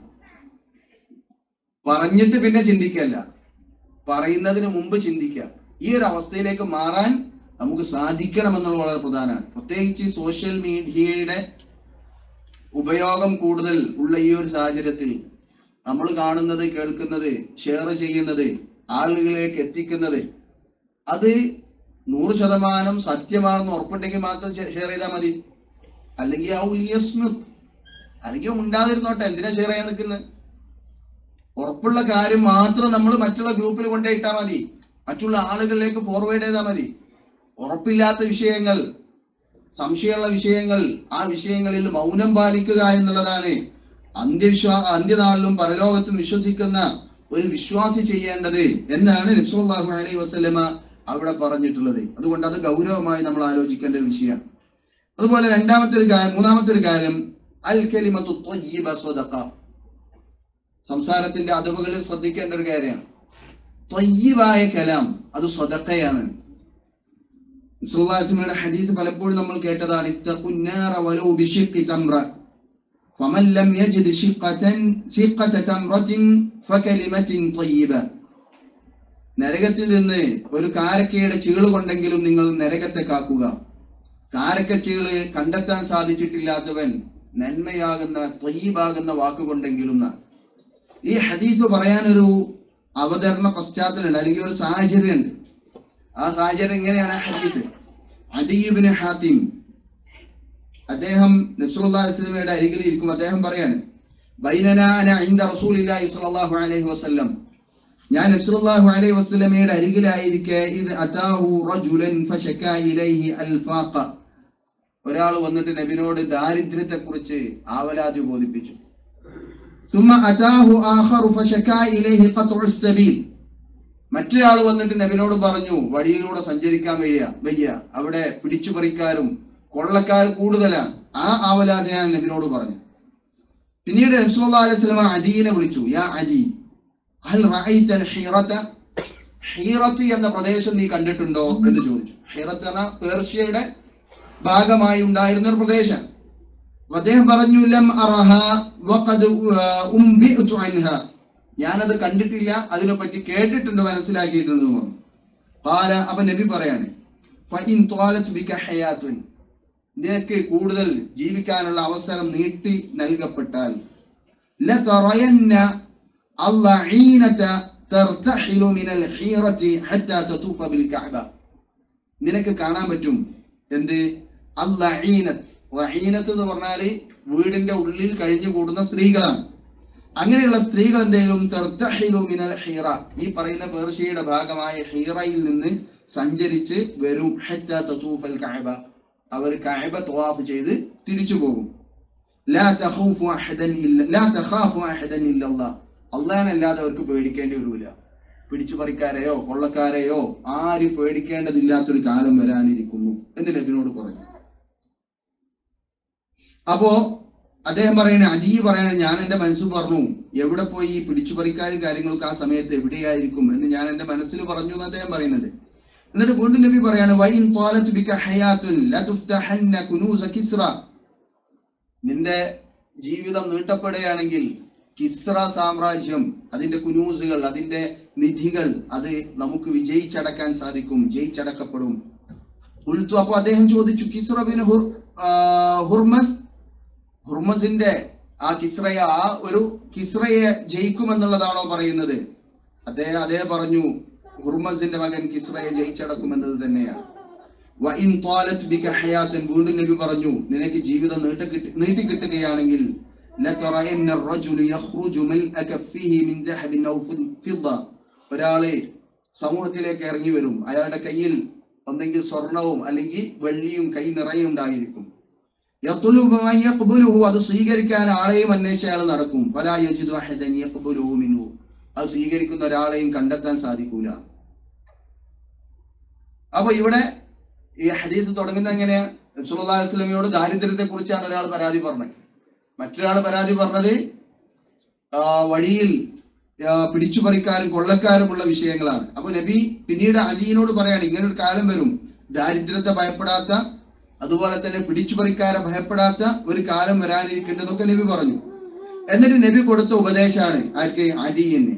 Speaker 2: പറഞ്ഞിട്ട് പിന്നെ ചിന്തിക്കല്ല പറയുന്നതിന് മുമ്പ് ചിന്തിക്കുക ഈ ഒരു അവസ്ഥയിലേക്ക് മാറാൻ നമുക്ക് സാധിക്കണം എന്നുള്ളത് വളരെ പ്രധാനമാണ് പ്രത്യേകിച്ച് ഈ സോഷ്യൽ മീഡിയയുടെ ഉപയോഗം കൂടുതൽ ഉള്ള ഈ ഒരു സാഹചര്യത്തിൽ നമ്മൾ കാണുന്നത് കേൾക്കുന്നത് ഷെയർ ചെയ്യുന്നത് ആളുകളിലേക്ക് എത്തിക്കുന്നത് അത് നൂറ് ശതമാനം സത്യമാണെന്ന് ഉറപ്പുണ്ടെങ്കിൽ മാത്രം ഷെയർ ചെയ്താൽ മതി അല്ലെങ്കിൽ ആ ഉലിയസ്മുത്ത് അല്ലെങ്കിൽ ഉണ്ടാതിരുന്നോട്ടെ എന്തിനാ ഷെയർ ചെയ്യാൻ നിൽക്കുന്നത് ഉറപ്പുള്ള കാര്യം മാത്രം നമ്മൾ മറ്റുള്ള ഗ്രൂപ്പിൽ കൊണ്ടേ ഇട്ടാൽ മതി മറ്റുള്ള ആളുകളിലേക്ക് ഫോർവേഡ് ചെയ്താൽ മതി ഉറപ്പില്ലാത്ത വിഷയങ്ങൾ സംശയമുള്ള വിഷയങ്ങൾ ആ വിഷയങ്ങളിൽ മൗനം പാലിക്കുക എന്നുള്ളതാണ് അന്ത്യവിശ്വാ അന്ത്യനാളിലും പരലോകത്തും വിശ്വസിക്കുന്ന ഒരു വിശ്വാസി ചെയ്യേണ്ടത് എന്നാണ് നബ്സുല്ലാഹു അലൈഹി വസല്ലമ അവിടെ പറഞ്ഞിട്ടുള്ളത് അതുകൊണ്ട് അത് ഗൗരവമായി നമ്മൾ ആലോചിക്കേണ്ട ഒരു വിഷയമാണ് അതുപോലെ രണ്ടാമത്തെ ഒരു കാര്യം മൂന്നാമത്തെ ഒരു കാര്യം അൽ കലിമത്തു ത്വയ്യിബ സ്വദഖ സംസാരത്തിന്റെ അതവുകളിൽ ശ്രദ്ധിക്കേണ്ട ഒരു കാര്യമാണ് ത്വയ്യിബായ കലാം അത് സ്വതക്കയാണ് സുല്ലാസ്മയുടെ ഹദീസ് പലപ്പോഴും നമ്മൾ കേട്ടതാണ് ഇത്തഖുന്നാറ വലൗ ബിശിഖി തംറ ഫമൻ ലം യജിദ് ശിഖതൻ ശിഖത തംറത്തിൻ ഫകലിമത്തിൻ ത്വയ്യിബ നരകത്തിൽ നിന്ന് ഒരു കാരക്കയുടെ ചീള് കൊണ്ടെങ്കിലും നിങ്ങൾ നരകത്തെ കാക്കുക കാരക്ക ചീള് കണ്ടെത്താൻ സാധിച്ചിട്ടില്ലാത്തവൻ നന്മയാകുന്ന ത്വയ്യിബാകുന്ന വാക്കുകൊണ്ടെങ്കിലും എന്നാണ്. ഈ ഹദീസ് പറയാനൊരു അവതരണ പശ്ചാത്തലമുണ്ട് അല്ലെങ്കിൽ ഒരു സാഹചര്യമുണ്ട് ആ സാഹചര്യം ഇങ്ങനെയാണ് ആ ഹദീസ് അദീബിന് ഹാത്തിം അദ്ദേഹം നസ്രുല്ലാസ്ലമയുടെ അരികിൽ ഇരിക്കും അദ്ദേഹം പറയാണ് ബൈനനാ അന ഇൻദ റസൂലില്ലാഹി സ്വല്ലല്ലാഹു അലൈഹി വസല്ലം ഞാൻ നസ്രുല്ലാഹു അലൈഹി വസല്ലമയുടെ അരികിലായിരിക്കെ ഇത് അതാഹു റജുലൻ ഫശക്കാ ഇലൈഹി അൽഫാഖ ഒരാൾ വന്നിട്ട് നബിനോട് ദാരിദ്ര്യത്തെ കുറിച്ച് ആവലാതി ബോധിപ്പിച്ചു ثم أتاه آخر فشكا إليه قطع السبيل മറ്റൊരാൾ വന്നിട്ട് നബിനോട് പറഞ്ഞു വഴിയിലൂടെ സഞ്ചരിക്കാൻ വയ്യ വയ്യ അവിടെ പിടിച്ചുപറിക്കാരും കൊള്ളക്കാർ കൂടുതലാണ് ആ ആവലാതിയാണ് നബിനോട് പറഞ്ഞത് പിന്നീട് നബ്സുല്ലാ അലൈഹി സ്വലമ അദീനെ വിളിച്ചു യാ അലി ഹൽ റഅയ്ത അൽ ഹീറത ഹീറത്ത് എന്ന പ്രദേശം നീ കണ്ടിട്ടുണ്ടോ എന്ന് ചോദിച്ചു ഹീറത്ത് എന്ന പേർഷ്യയുടെ ഭാഗമായി ഉണ്ടായിരുന്ന ഒരു പ്രദേശം അപ്പൊ അദ്ദേഹം പറഞ്ഞു ലം അറഹ വഖദ് ഉംബിഅതു അൻഹ ഞാനത് കണ്ടിട്ടില്ല അതിനെപ്പറ്റി കേട്ടിട്ടുണ്ട് മനസ്സിലാക്കിയിട്ടുണ്ട് എന്ന് പറഞ്ഞു ഖാല അപ്പൊ നബി പറയാണ് ഫഇൻ ത്വാലത് ബിക ഹയാത്തുൻ നിനക്ക് കൂടുതൽ ജീവിക്കാനുള്ള അവസരം നീട്ടി നൽകപ്പെട്ടാൽ ലതറയന്ന അല്ലഈനത തർതഹിലു മിനൽ ഹീറതി ഹത്താ തതൂഫ ബിൽ കഅബ നിനക്ക് കാണാൻ പറ്റും എന്ത് അല്ലഈനത്ത് ലഈനത്ത് എന്ന് പറഞ്ഞാല് വീടിന്റെ ഉള്ളിൽ കഴിഞ്ഞു കൂടുന്ന സ്ത്രീകളാണ് അങ്ങനെയുള്ള സ്ത്രീകൾ എന്തെങ്കിലും തർത്തഹിലു മിനൽ ഹീറ ഈ പറയുന്ന പേർഷ്യയുടെ ഭാഗമായ ഹീറയിൽ നിന്ന് സഞ്ചരിച്ച് വരും ഹത്താ തതൂഫൽ കഅബ അവർ കഅബ തവാഫ് ചെയ്ത് തിരിച്ചു പോകും ലാ തഖൂഫു അഹദൻ ഇല്ല ലാ തഖാഫു അഹദൻ ഇല്ലല്ലാഹ് അല്ലാഹനല്ലാതെ അവർക്ക് പേടിക്കേണ്ടി വരില്ല പിടിച്ചു പറിക്കാരെയോ കൊള്ളക്കാരെയോ ആരും പേടിക്കേണ്ടതില്ലാത്തൊരു കാലം വരാനിരിക്കുന്നു എന്ന് നബിനോട് പറഞ്ഞു അപ്പോ അദ്ദേഹം പറയണ അജീ പറയണ ഞാൻ എന്റെ മനസ്സ് പറഞ്ഞു എവിടെ പോയി ഈ പിടിച്ചു പറിക്കാരും കാര്യങ്ങളൊക്കെ ആ സമയത്ത് എവിടെയായിരിക്കും എന്ന് ഞാൻ എന്റെ മനസ്സിൽ പറഞ്ഞു എന്ന് അദ്ദേഹം പറയുന്നുണ്ട് എന്നിട്ട് വീണ്ടും നബി പറയാണ് വൈൻ ത്വാലത്ത് ബിക ഹയാത്തുൻ ലതുഫ്തഹന്ന കുനൂസ കിസ്റ നിന്റെ ജീവിതം നീട്ടപ്പെടുകയാണെങ്കിൽ കിസ്റ സാമ്രാജ്യം അതിന്റെ കുനൂസുകൾ അതിന്റെ നിധികൾ അത് നമുക്ക് വിജയിച്ചടക്കാൻ സാധിക്കും ജയിച്ചടക്കപ്പെടും ഉൽത്തു അപ്പൊ അദ്ദേഹം ചോദിച്ചു കിസ്റ ബിൻ ഹുർ ആ, ഹുർമസ് ഹുർമസിന്റെ ആ കിസ്രയെ ആ ഒരു കിസ്രയെ ജയിക്കുമെന്നുള്ളതാണോ പറയുന്നത് അദ്ദേഹം അതേ പറഞ്ഞു ഹുർമസിന്റെ മകൻ കിസ്രയെ ജയിച്ചടക്കുമെന്നത് തന്നെയാണ് വഇൻ ത്വാലത് ബിക ഹയാത്തൻ വീണ്ടും നബി പറഞ്ഞു നിനക്ക് ജീവിതം നീട്ടി നീട്ടി കിട്ടുകയാണെങ്കിൽ ലതറയന്ന الرجل يخرج ملء كفه من ذهب او فضة ഒരാള് സമൂഹത്തിലേക്ക് ഇറങ്ങി വരും അയാളുടെ കയ്യിൽ ഒന്നെങ്കിൽ സ്വർണവും അല്ലെങ്കിൽ വെള്ളിയും കൈ നിറയെ ഉണ്ടായിരിക്കും യത്ലുബു മൻ യഖ്ബലുഹു അത് സ്വീകരിക്കാൻ ആളെയും അന്വേഷിച്ച് അയാൾ നടക്കും ഫലാ യജിദു അഹദൻ യഖ്ബലുഹു മിൻഹു അത് സ്വീകരിക്കുന്ന ഒരാളെയും കണ്ടെത്താൻ സാധിക്കൂല അപ്പൊ ഇവിടെ ഈ ഹദീസ് തുടങ്ങുന്നത് എങ്ങനെയാ നബ്സുല്ലാ വസ്ലമയോട് ദാരിദ്ര്യത്തെ കുറിച്ചാണ് ഒരാൾ പരാതി പറഞ്ഞത് മറ്റൊരാൾ പരാതി പറഞ്ഞത് ആ, വഴിയിൽ ആ, പിടിച്ചുപറിക്കാരും കൊള്ളക്കാരുമുള്ള വിഷയങ്ങളാണ് അപ്പൊ നബി പിന്നീട് അലിയിനോട് പറയാണ് ഇങ്ങനെ ഒരു കാലം വരും ദാരിദ്ര്യത്തെ ഭയപ്പെടാത്ത അതുപോലെ തന്നെ പിടിച്ചുപറിക്കാരെ ഭയപ്പെടാത്ത ഒരു കാലം വരാനിരിക്കേണ്ടതൊക്കെ നബി പറഞ്ഞു എന്നിട്ട് നബി കൊടുത്ത ഉപദേശമാണ് ആർക്ക് അലിയന്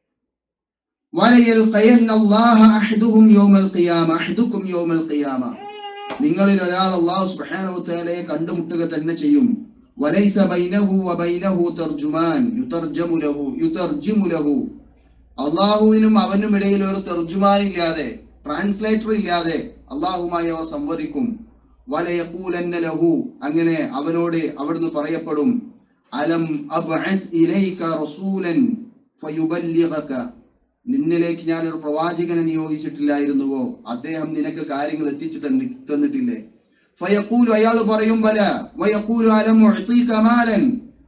Speaker 2: وَلَيَلْقَيَنَّ اللَّهَ أَحَدُهُمْ يَوْمَ الْقِيَامَةِ أَحَدُكُمْ يَوْمَ الْقِيَامَةِ നിങ്ങളിൽ ഒരാൾ അള്ളാഹു സുബ്ഹാനഹു വതആലയെ കണ്ടുമുട്ടുക തന്നെ ചെയ്യും വലൈസ ബൈനഹു വബൈനഹു തർജുമാൻ യുതർജമു ലഹു യുതർജിമു ലഹു അള്ളാഹുവിനും അവനും ഇടയിൽ ഒരു തർജുമാൻ ഇല്ലാതെ ട്രാൻസ്ലേറ്റർ ഇല്ലാതെ അള്ളാഹുമായി അവർ സംവദിക്കും വലയഖൂലന്ന ലഹു അങ്ങനെ അവനോട് അവിടുന്ന് പറയപ്പെടും അലം അബ്അസ് ഇലൈക റസൂലൻ ഫയുബല്ലിഗക നിന്നിലേക്ക് ഞാൻ ഒരു പ്രവാചകനെ നിയോഗിച്ചിട്ടില്ലായിരുന്നുവോ അദ്ദേഹം നിനക്ക് കാര്യങ്ങൾ എത്തിച്ചു തന്നി തന്നിട്ടില്ലേ ഫയഖൂലു അയാൾ പറയും ബല വയഖൂലു അലം ഉഅ്തീക മാലൻ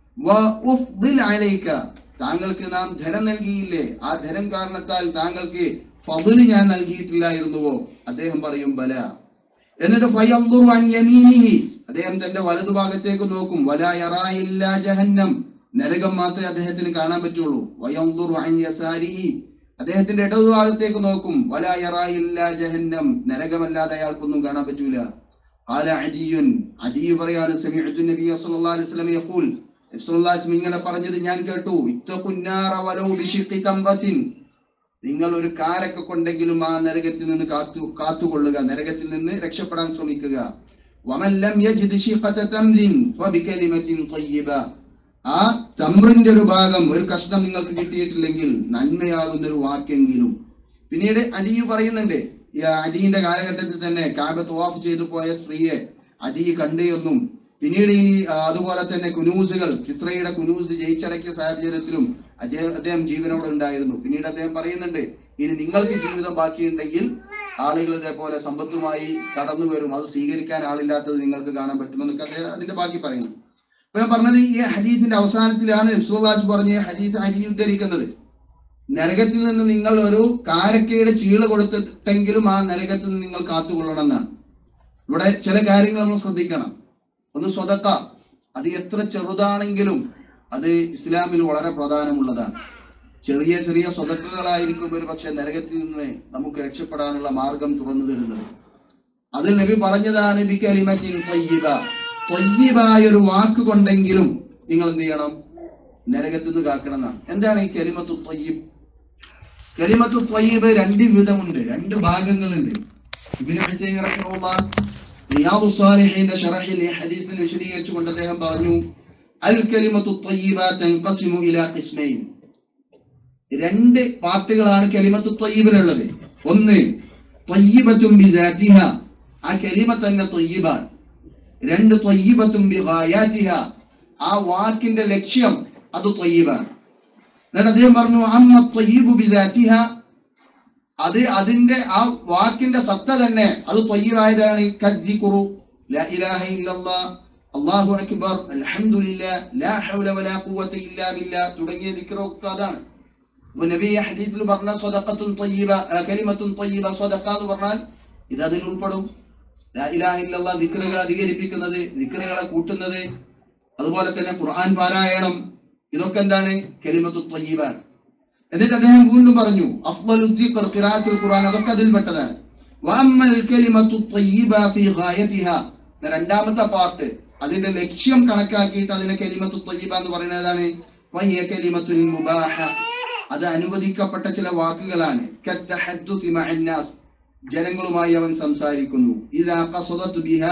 Speaker 2: വഉഫ്ദിൽ അലൈക താങ്കൾക്ക് നാം ധനം നൽകിയില്ലേ ആ ധനം കാരണത്താൽ താങ്കൾക്ക് ഫضل ഞാൻ നൽകിയിട്ടില്ലായിരുന്നുവോ അദ്ദേഹം പറയും ബല എന്നിട്ട് ഫയൻദുറു അൻ യമീനിഹി അദ്ദേഹം തന്റെ വലതുഭാഗത്തേക്ക് നോക്കും വലാ യറാ ഇല്ലാ ജഹന്നം നരകം മാത്രമേ അദ്ദേഹത്തിന് കാണാൻ പറ്റുള്ളൂ വയൻദുറു അൻ യസാരിഹി അദ്ദേഹത്തിന്റെ ഇടതുഭാഗത്തേക്ക് നോക്കും വലാ യറാ ഇല്ലാ ജഹന്നം നരകമല്ലാതെ അയാൾക്കൊന്നും കാണാൻ പറ്റൂല ഖാല അദിയുൻ അദി പറയാണ് സമിഅതു നബിയ സല്ലല്ലാഹു അലൈഹി വസല്ലം യഖൂൽ നബി സല്ലല്ലാഹു അലൈഹി വസല്ലം ഇങ്ങനെ പറഞ്ഞത് ഞാൻ കേട്ടു ഇത്തഖുന്നാറ വലൗ ബിശിഖി തംറത്തിൻ നിങ്ങൾ ഒരു കാരൊക്കെ കൊണ്ടെങ്കിലും ആ നരകത്തിൽ നിന്ന് കാത്തു കാത്തുകൊള്ളുക നരകത്തിൽ നിന്ന് രക്ഷപ്പെടാൻ ശ്രമിക്കുക വമൻ ലം യജിദ് ശിഖത തംറിൻ ഫബികലിമത്തിൻ ത്വയ്യിബ ആ തമ്രിന്റെ ഒരു ഭാഗം ഒരു കഷ്ണം നിങ്ങൾക്ക് കിട്ടിയിട്ടില്ലെങ്കിൽ നന്മയാകുന്ന ഒരു വാക്കെങ്കിലും പിന്നീട് അലിയു പറയുന്നുണ്ട് ഈ അലിയുടെ കാലഘട്ടത്തിൽ തന്നെ കാബ തവാഫ് ചെയ്തു പോയ സ്ത്രീയെ അലി കണ്ടു എന്നും പിന്നീട് ഇനി ആ, അതുപോലെ തന്നെ കുനൂസുകൾ കിസ്രയുടെ കുനൂസ് ജയിച്ചടക്കിയ സാഹചര്യത്തിലും അദ്ദേഹം അദ്ദേഹം ജീവനോടെ ഉണ്ടായിരുന്നു പിന്നീട് അദ്ദേഹം പറയുന്നുണ്ട് ഇനി നിങ്ങൾക്ക് ജീവിതം ബാക്കിയുണ്ടെങ്കിൽ ആളുകൾ ഇതേപോലെ സമ്പത്തുമായി കടന്നു വരും അത് സ്വീകരിക്കാൻ ആളില്ലാത്തത് നിങ്ങൾക്ക് കാണാൻ പറ്റുമെന്നൊക്കെ അദ്ദേഹം അതിന്റെ ബാക്കി പറയുന്നു അപ്പൊ ഞാൻ പറഞ്ഞത് ഈ ഹദീസിന്റെ അവസാനത്തിലാണ് നബ്സുല്ലാസ് പറഞ്ഞ ഈ ഹദീസ് അരി ഉദ്ധരിക്കുന്നത് നരകത്തിൽ നിന്ന് നിങ്ങൾ ഒരു കാരക്കയുടെ ചീള കൊടുത്തിട്ടെങ്കിലും ആ നരകത്തിൽ നിന്ന് നിങ്ങൾ കാത്തുകൊള്ളണം എന്നാണ് ഇവിടെ ചില കാര്യങ്ങൾ നമ്മൾ ശ്രദ്ധിക്കണം ഒന്ന് സ്വതക്ക അത് എത്ര ചെറുതാണെങ്കിലും അത് ഇസ്ലാമിൽ വളരെ പ്രധാനമുള്ളതാണ് ചെറിയ ചെറിയ സ്വതക്കുകളായിരിക്കും ഒരു പക്ഷെ നരകത്തിൽ നിന്ന് നമുക്ക് രക്ഷപ്പെടാനുള്ള മാർഗം തുറന്നു തരുന്നത് അതിൽ നബി പറഞ്ഞതാണ് ബിക്കലിമത്തിൻ തയ്യിബ ത്വയ്യിബായ ഒരു വാക്ക് കൊണ്ടെങ്കിലും നിങ്ങൾ എന്ത് ചെയ്യണം നരകത്തിൽ നിന്ന് കാക്കണം എന്നാണ് എന്താണ് ഈ കലിമത്തു ത്വയ്യിബ് കലിമത്തു ത്വയ്യിബ് രണ്ട് വിധമുണ്ട് രണ്ട് ഭാഗങ്ങളുണ്ട് ഇബ്നു ഹുസൈൻ റഹിമഹുല്ലാഹ് റിയാദു സ്വാലിഹീന്റെ ഷറഹിൽ ഈ ഹദീസിനെ വിശദീകരിച്ചുകൊണ്ട് അദ്ദേഹം പറഞ്ഞു അൽ കലിമത്തു ത്വയ്യിബ തൻഖസിമു ഇലാ ഖിസ്മൈൻ രണ്ട് പാർട്ടുകളാണ് കലിമത്തു ത്വയ്യിബിനുള്ളത് ഒന്ന് ത്വയ്യിബത്തും ബിസാത്തിഹ ആ കലിമ തന്നെ ത്വയ്യിബാണ് രണ്ട് ത്വയ്യിബത്തും ബിഗായാതിഹ ആ വാക്കിന്റെ ലക്ഷ്യം അത് ത്വയ്യിബാണ് എന്നിട്ട് അദ്ദേഹം പറഞ്ഞു അമ്മ ത്വയ്യിബു ബിദാത്തിഹ അത് അതിന്റെ ആ വാക്കിന്റെ സത്ത തന്നെ അത് ത്വയ്യിബായതാണ് കദ്ദിഖുറു ലാ ഇലാഹ ഇല്ലല്ലാഹ് അല്ലാഹു അക്ബർ അൽഹംദുലില്ലാ ലാ ഹൗല വലാ ഖുവത ഇല്ലാ ബില്ലാ തുടങ്ങിയ ദിക്റൊക്കെ അതാണ് അപ്പൊ നബി ഈ ഹദീസിൽ പറഞ്ഞ സ്വദഖത്തുൻ ത്വയ്യിബ ആ, കലിമത്തുൻ ത്വയ്യിബ സ്വദഖ എന്ന് പറഞ്ഞാൽ ഇത് അതിൽ ഉൾപ്പെടും ലാ ഇലാഹ ഇല്ലല്ലാഹ് ദിക്റുകൾ അധികരിപ്പിക്കുന്നത് ദിക്റുകളെ കൂട്ടുന്നത് അതുപോലെ തന്നെ ഖുർആൻ പാരായണം ഇതൊക്കെ എന്താണ് കലിമത്തു ത്വയ്യിബാണ് എന്നിട്ട് അദ്ദേഹം വീണ്ടും പറഞ്ഞു അഫ്ളലു ദിക്ർ ഖിറാഅത്തുൽ ഖുർആൻ അതൊക്കെ അതിൽപ്പെട്ടതാണ് വഅമ്മൽ കലിമത്തു ത്വയ്യിബ ഫീ ഗായതിഹ എന്ന രണ്ടാമത്തെ പാർട്ട് അതിന്റെ ലക്ഷ്യം കണക്കാക്കിയിട്ട് അതിനെ കലിമത്തു ത്വയ്യിബ എന്ന് പറയുന്നതാണ് വഹിയ കലിമത്തുൽ മുബാഹ അത് അനുവദിക്കപ്പെട്ട ചില വാക്കുകളാണ് കത്തഹദ്ദുസി മഅന്നാസ് ജനങ്ങളുമായി അവൻ സംസാരിക്കുന്നു ഇദാ ഖസദത് ബിഹാ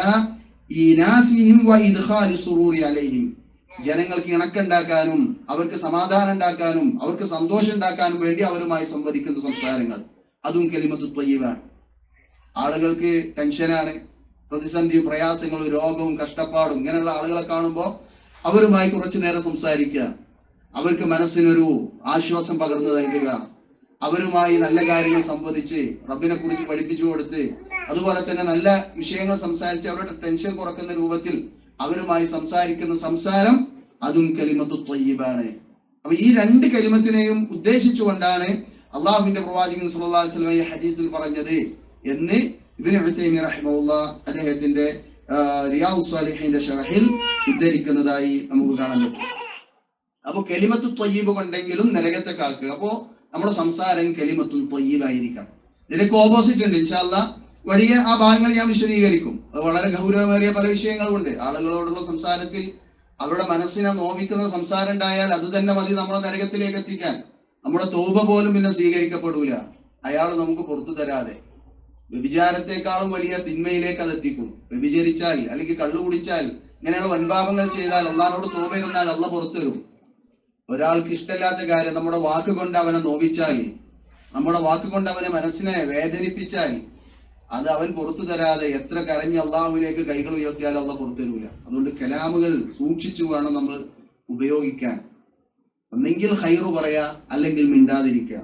Speaker 2: ഈനാസിഹിം വ ഇദ്ഖാലി സുറൂരി അലൈഹിം ജനങ്ങൾക്ക് ഇണക്കുണ്ടാക്കാനും അവർക്ക് സമാധാനം ഉണ്ടാക്കാനും അവർക്ക് സന്തോഷം ഉണ്ടാക്കാനും വേണ്ടി അവരുമായി സംവദിക്കുന്ന സംസാരങ്ങൾ അതും കലിമത്തു ത്വയ്യിബാണ് ആളുകൾക്ക് ടെൻഷനാണ് പ്രതിസന്ധിയും പ്രയാസങ്ങളും രോഗവും കഷ്ടപ്പാടും ഇങ്ങനെയുള്ള ആളുകളെ കാണുമ്പോൾ അവരുമായി കുറച്ചു നേരം സംസാരിക്കുക അവർക്ക് മനസ്സിനൊരു ആശ്വാസം പകർന്നു നൽകുക അവരുമായി നല്ല കാര്യങ്ങൾ സംവദിച്ച് റബ്ബിനെ കുറിച്ച് പഠിപ്പിച്ചു കൊടുത്ത് അതുപോലെ തന്നെ നല്ല വിഷയങ്ങൾ സംസാരിച്ച് അവരുടെ ടെൻഷൻ കുറക്കുന്ന രൂപത്തിൽ അവരുമായി സംസാരിക്കുന്ന സംസാരം അതും കലിമത്തു ത്വയ്യിബാണ് അപ്പൊ ഈ രണ്ട് കലിമത്തിനെയും ഉദ്ദേശിച്ചുകൊണ്ടാണ് അള്ളാഹുവിന്റെ പ്രവാചകൻ സല്ലല്ലാഹു അലൈഹി വസല്ലം ഈ ഹദീസിൽ പറഞ്ഞത് എന്ന് ഇബ്നു ഉത്തൈമി റഹിമഹുല്ലാ അദ്ദേഹത്തിന്റെ ആ, റിയാദു സ്വാലിഹിന്റെ ഷറഹിൽ ഉദ്ധരിക്കുന്നതായി നമുക്ക് കാണാൻ പറ്റും അപ്പൊ കെലിമത്തു ത്വയ്യീബ് കൊണ്ടെങ്കിലും നരകത്തെ കാക്കുക അപ്പോ നമ്മുടെ സംസാരം കെലിമത്തും ത്വയ്യീബായിരിക്കണം ഇതിനൊക്കെ ഓപ്പോസിറ്റ് ഉണ്ട് ഇൻഷാല്ല വഴിയെ ആ ഭാഗങ്ങൾ ഞാൻ വിശദീകരിക്കും അത് വളരെ ഗൗരവമേറിയ പല വിഷയങ്ങളുമുണ്ട് ആളുകളോടുള്ള സംസാരത്തിൽ അവരുടെ മനസ്സിനെ നോവിക്കുന്ന സംസാരം ഉണ്ടായാൽ അത് തന്നെ മതി നമ്മളെ നരകത്തിലേക്ക് എത്തിക്കാൻ നമ്മുടെ തോപ പോലും പിന്നെ സ്വീകരിക്കപ്പെടൂല അയാൾ നമുക്ക് പുറത്തു തരാതെ വ്യഭിചാരത്തെക്കാളും വലിയ തിന്മയിലേക്ക് അത് എത്തിക്കും വ്യഭിചരിച്ചാൽ അല്ലെങ്കിൽ കള്ളു കുടിച്ചാൽ ഇങ്ങനെയുള്ള വൻപാപങ്ങൾ ചെയ്താൽ അള്ളാഹിനോട് തോപ ഇരുന്നാൽ അള്ള പുറത്തു വരും ഒരാൾക്ക് ഇഷ്ടമില്ലാത്ത കാര്യം നമ്മുടെ വാക്ക് കൊണ്ട് അവനെ നോവിച്ചാൽ നമ്മുടെ വാക്ക് കൊണ്ട് അവനെ മനസ്സിനെ വേദനിപ്പിച്ചാൽ അത് അവൻ പുറത്തു തരാതെ എത്ര കരഞ്ഞ് അള്ളാഹുവിലേക്ക് കൈകൾ ഉയർത്തിയാലും അള്ള പുറത്തു തരൂല അതുകൊണ്ട് കലാമുകൾ സൂക്ഷിച്ചു വേണം നമ്മൾ ഉപയോഗിക്കാൻ ഒന്നെങ്കിൽ ഹൈറു പറയാ അല്ലെങ്കിൽ മിണ്ടാതിരിക്കുക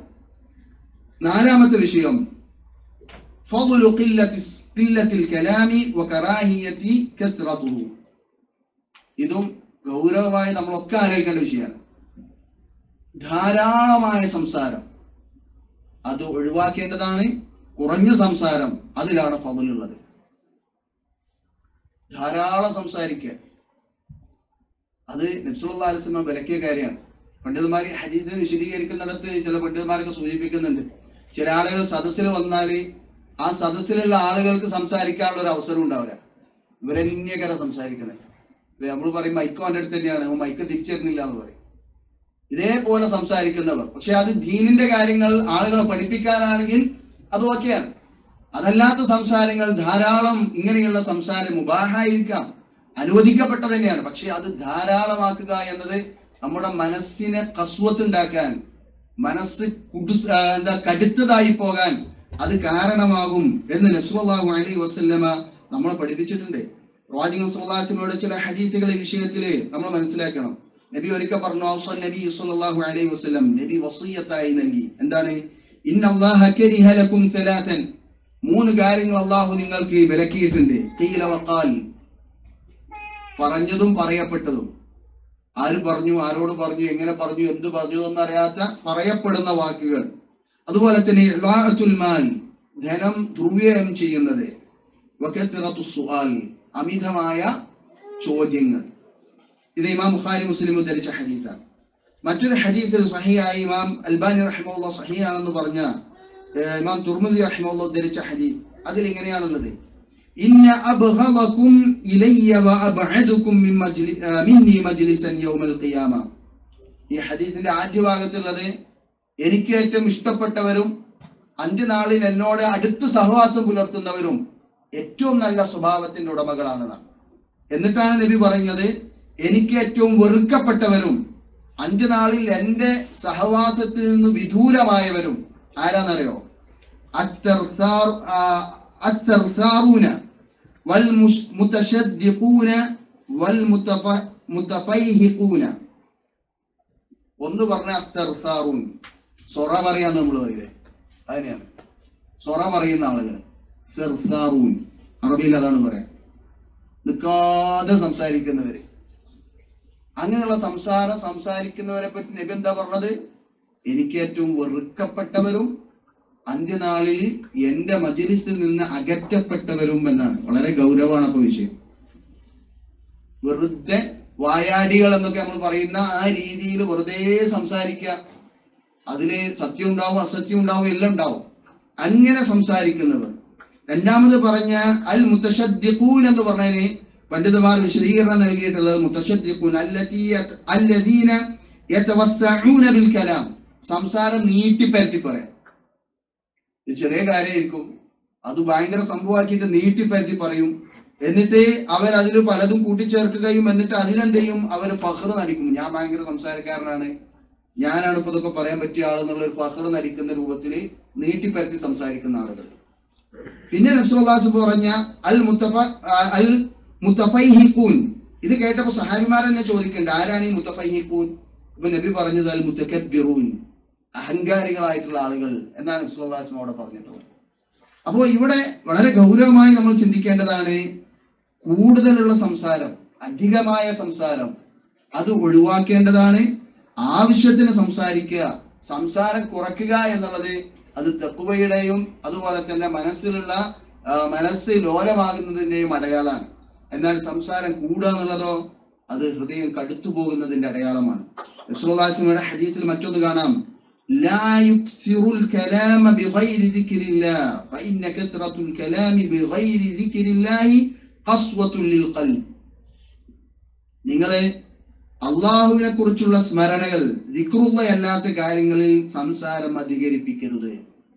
Speaker 2: നാലാമത്തെ വിഷയം فضل قلة قلة الكلام وكراهية كثرته ഇതും ഗൗരവമായി നമ്മളൊക്കെ ആലോചിക്കേണ്ട വിഷയമാണ് ധാരാളമായ സംസാരം അത് ഒഴിവാക്കേണ്ടതാണ് കുറഞ്ഞ സംസാരം അതിലാണ് ഫضലുള്ളത് ധാരാളം സംസാരിക്കുക അത് നബ്സുള്ള അലിസ്മ വിലക്കിയ കാര്യമാണ് പണ്ഡിതന്മാർ ഈ ഹദീസിനെ വിശദീകരിക്കുന്നിടത്ത് ചില പണ്ഡിതന്മാരൊക്കെ സൂചിപ്പിക്കുന്നുണ്ട് ചില ആളുകൾ സദസ്സിൽ വന്നാൽ ആ സദസ്സിലുള്ള ആളുകൾക്ക് സംസാരിക്കാനുള്ള ഒരു അവസരം ഉണ്ടാവില്ല ഇവരെന്നെയൊക്കെ സംസാരിക്കണേ നമ്മൾ പറയും മൈക്ക് അവന്റെ അടുത്ത് തന്നെയാണ് അവൻ മൈക്ക് തിരിച്ചു തരുന്നില്ല എന്ന് പറയും ഇതേപോലെ സംസാരിക്കുന്നവർ പക്ഷെ അത് ദീനിന്റെ കാര്യങ്ങൾ ആളുകളെ പഠിപ്പിക്കാനാണെങ്കിൽ അത് ഓക്കെയാണ് അതല്ലാത്ത സംസാരങ്ങൾ ധാരാളം ഇങ്ങനെയുള്ള സംസാരം മുബാഹായിരിക്കാം അനുവദിക്കപ്പെട്ട തന്നെയാണ് പക്ഷെ അത് ധാരാളമാക്കുക എന്നത് നമ്മുടെ മനസ്സിനെ കസ്വത്തുണ്ടാക്കാൻ മനസ്സ് കുടു ആ, എന്താ കടുത്തതായി പോകാൻ അത് കാരണമാകും എന്ന് നബ്സുല്ലാഹു അലൈഹി വസല്ലമ നമ്മളെ പഠിപ്പിച്ചിട്ടുണ്ട് പ്രവാചകൻ സുല്ലാസിനോട് ചില ഹദീസുകൾ ഈ വിഷയത്തില് നമ്മൾ മനസ്സിലാക്കണം നബി ഒരിക്കൽ പറഞ്ഞു "ഔസ നബി സല്ലല്ലാഹു അലൈഹി വസല്ലം നബി വസിയത്തായി നൽകി എന്താണ് ഇന്ന അല്ലാഹ കരിഹ ലക്കും സലാസൻ മൂന്ന് കാര്യങ്ങൾ അള്ളാഹു നിങ്ങൾക്ക് വിലക്കിയിട്ടുണ്ട് ഖീല വഖാൽ പറഞ്ഞതും പറയപ്പെട്ടതും ആര് പറഞ്ഞു ആരോട് പറഞ്ഞു എങ്ങനെ പറഞ്ഞു എന്ത് പറഞ്ഞു എന്നറിയാത്ത പറയപ്പെടുന്ന വാക്കുകൾ അതുപോലെ തന്നെ ഇളാഅത്തുൽ മാൽ ധനം ദുർവ്യയം ചെയ്യുന്നത് വകത്റത്തു സുആൽ അമിതമായ ചോദ്യങ്ങൾ ഇത് ഇമാം ബുഖാരി മുസ്ലിം ഉദ്ധരിച്ച ഹദീസാണ് മറ്റൊരു ഹദീസിൽ സഹിയായ ഇമാം അൽബാനി റഹിമുള്ള സഹിയാണെന്ന് പറഞ്ഞ ഏഹ്, ഇമാം തുർമുദി റഹിമുള്ള ഉദ്ധരിച്ച ഹദീസ് അതിൽ ഇങ്ങനെയാണുള്ളത് ഇന്ന അബ്ഗദകും ഇലയ്യ വഅബ്അദുകും മിൻ മജ്ലി ആ, മിന്നി മജ്ലിസൻ യൗമൽ ഖിയാമ ഈ ഹദീസിന്റെ ആദ്യ ഭാഗത്തുള്ളത് എനിക്ക് ഏറ്റവും ഇഷ്ടപ്പെട്ടവരും അന്ത്യനാളിൽ എന്നോട് അടുത്ത് സഹവാസം പുലർത്തുന്നവരും ഏറ്റവും നല്ല സ്വഭാവത്തിന്റെ ഉടമകളാണെന്നാണ് എന്നിട്ടാണ് നബി പറഞ്ഞത് എനിക്ക് ഏറ്റവും വെറുക്കപ്പെട്ടവരും അന്ത്യനാളിൽ എന്റെ സഹവാസത്തിൽ നിന്ന് വിദൂരമായവരും ആരാന്നറിയോ الثرثار آه، الثرثارون والمتشدقون والمتفيهقون ഒന്ന് പറഞ്ഞ അത്തർസാറൂൻ സൊറ പറയാന്ന് നമ്മൾ പറയില്ലേ അതിനെയാണ് സൊറ പറയുന്ന ആളുകൾ സെർസാറൂൻ അറബിയിൽ അതാണ് പറയാം നിൽക്കാതെ സംസാരിക്കുന്നവര് അങ്ങനെയുള്ള സംസാരം സംസാരിക്കുന്നവരെ പറ്റി നബി എന്താ പറഞ്ഞത് എനിക്ക് ഏറ്റവും വെറുക്കപ്പെട്ടവരും അന്ത്യനാളിൽ എന്റെ മജിലിസിൽ നിന്ന് അകറ്റപ്പെട്ടവരും എന്നാണ് വളരെ ഗൗരവമാണ് അപ്പൊ വിഷയം വെറുതെ വായാടികൾ എന്നൊക്കെ നമ്മൾ പറയുന്ന ആ രീതിയിൽ വെറുതെ സംസാരിക്കുക അതില് സത്യം ഉണ്ടാവും അസത്യം ഉണ്ടാവും എല്ലാം ഉണ്ടാവും അങ്ങനെ സംസാരിക്കുന്നവർ രണ്ടാമത് പറഞ്ഞ അൽ മുത്തശദ്ദിഖൂൻ എന്ന് പറഞ്ഞതിന് പണ്ഡിതന്മാർ വിശദീകരണം നൽകിയിട്ടുള്ളത് മുത്തശദ്ദിഖൂൻ അല്ലതീ അല്ലദീന യതവസ്സഊന ബിൽ കലാം സംസാരം നീട്ടിപ്പരത്തി പറയാം ഇത് ചെറിയ കാര്യമായിരിക്കും അത് ഭയങ്കര സംഭവമാക്കിയിട്ട് നീട്ടിപ്പരത്തി പറയും എന്നിട്ട് അവർ അതിൽ പലതും കൂട്ടിച്ചേർക്കുകയും എന്നിട്ട് അതിലെന്ത് ചെയ്യും അവർ ഫഹ്റ് നടിക്കും ഞാൻ ഭയങ്കര സംസാരക്കാരനാണ് ഞാനാണ് ഇപ്പൊ ഇതൊക്കെ പറയാൻ പറ്റിയ ആളെന്നുള്ള ഒരു ഫഹ്റ് നടിക്കുന്ന രൂപത്തിൽ നീട്ടിപ്പരത്തി സംസാരിക്കുന്ന ആളുകൾ പിന്നെ നബ്സുല്ലാസ് പറഞ്ഞ അൽ മുത്തഫ ആ, അൽ മുത്തഫൈഹിഖൂൻ ഇത് കേട്ടപ്പോ സഹാബിമാർ തന്നെ ചോദിക്കണ്ട ആരാണ് ഈ മുത്തഫൈഹിഖൂൻ ഇപ്പൊ നബി പറഞ്ഞത് അൽ മുത്തക്കബ്ബിറൂൻ അഹങ്കാരികളായിട്ടുള്ള ആളുകൾ എന്നാണ് നബ്സുല്ലാസ് അവിടെ പറഞ്ഞിട്ടുള്ളത് അപ്പോ ഇവിടെ വളരെ ഗൗരവമായി നമ്മൾ ചിന്തിക്കേണ്ടതാണ് കൂടുതലുള്ള സംസാരം അധികമായ സംസാരം അത് ഒഴിവാക്കേണ്ടതാണ് ആവശ്യത്തിന് സംസാരിക്കുക സംസാരം കുറയ്ക്കുക എന്നുള്ളത് അത് തെക്കുവയുടെയും അതുപോലെ തന്നെ മനസ്സിലുള്ള ആ, മനസ്സ് ലോലമാകുന്നതിന്റെയും അടയാളമാണ് എന്നാൽ സംസാരം കൂടുക എന്നുള്ളതോ അത് ഹൃദയം കടുത്തു പോകുന്നതിന്റെ അടയാളമാണ് റസൂലുള്ളാഹിയുടെ ഹദീസിൽ മറ്റൊന്ന് കാണാം لا يكثر الكلام بغير ذكر الله فإن كثرة الكلام بغير ذكر الله قسوة للقلب നിങ്ങളെ അള്ളാഹുവിനെ കുറിച്ചുള്ള സ്മരണകൾ ദിക്റുള്ളയല്ലാത്ത കാര്യങ്ങളിൽ സംസാരം അധികരിപ്പിക്കരുത്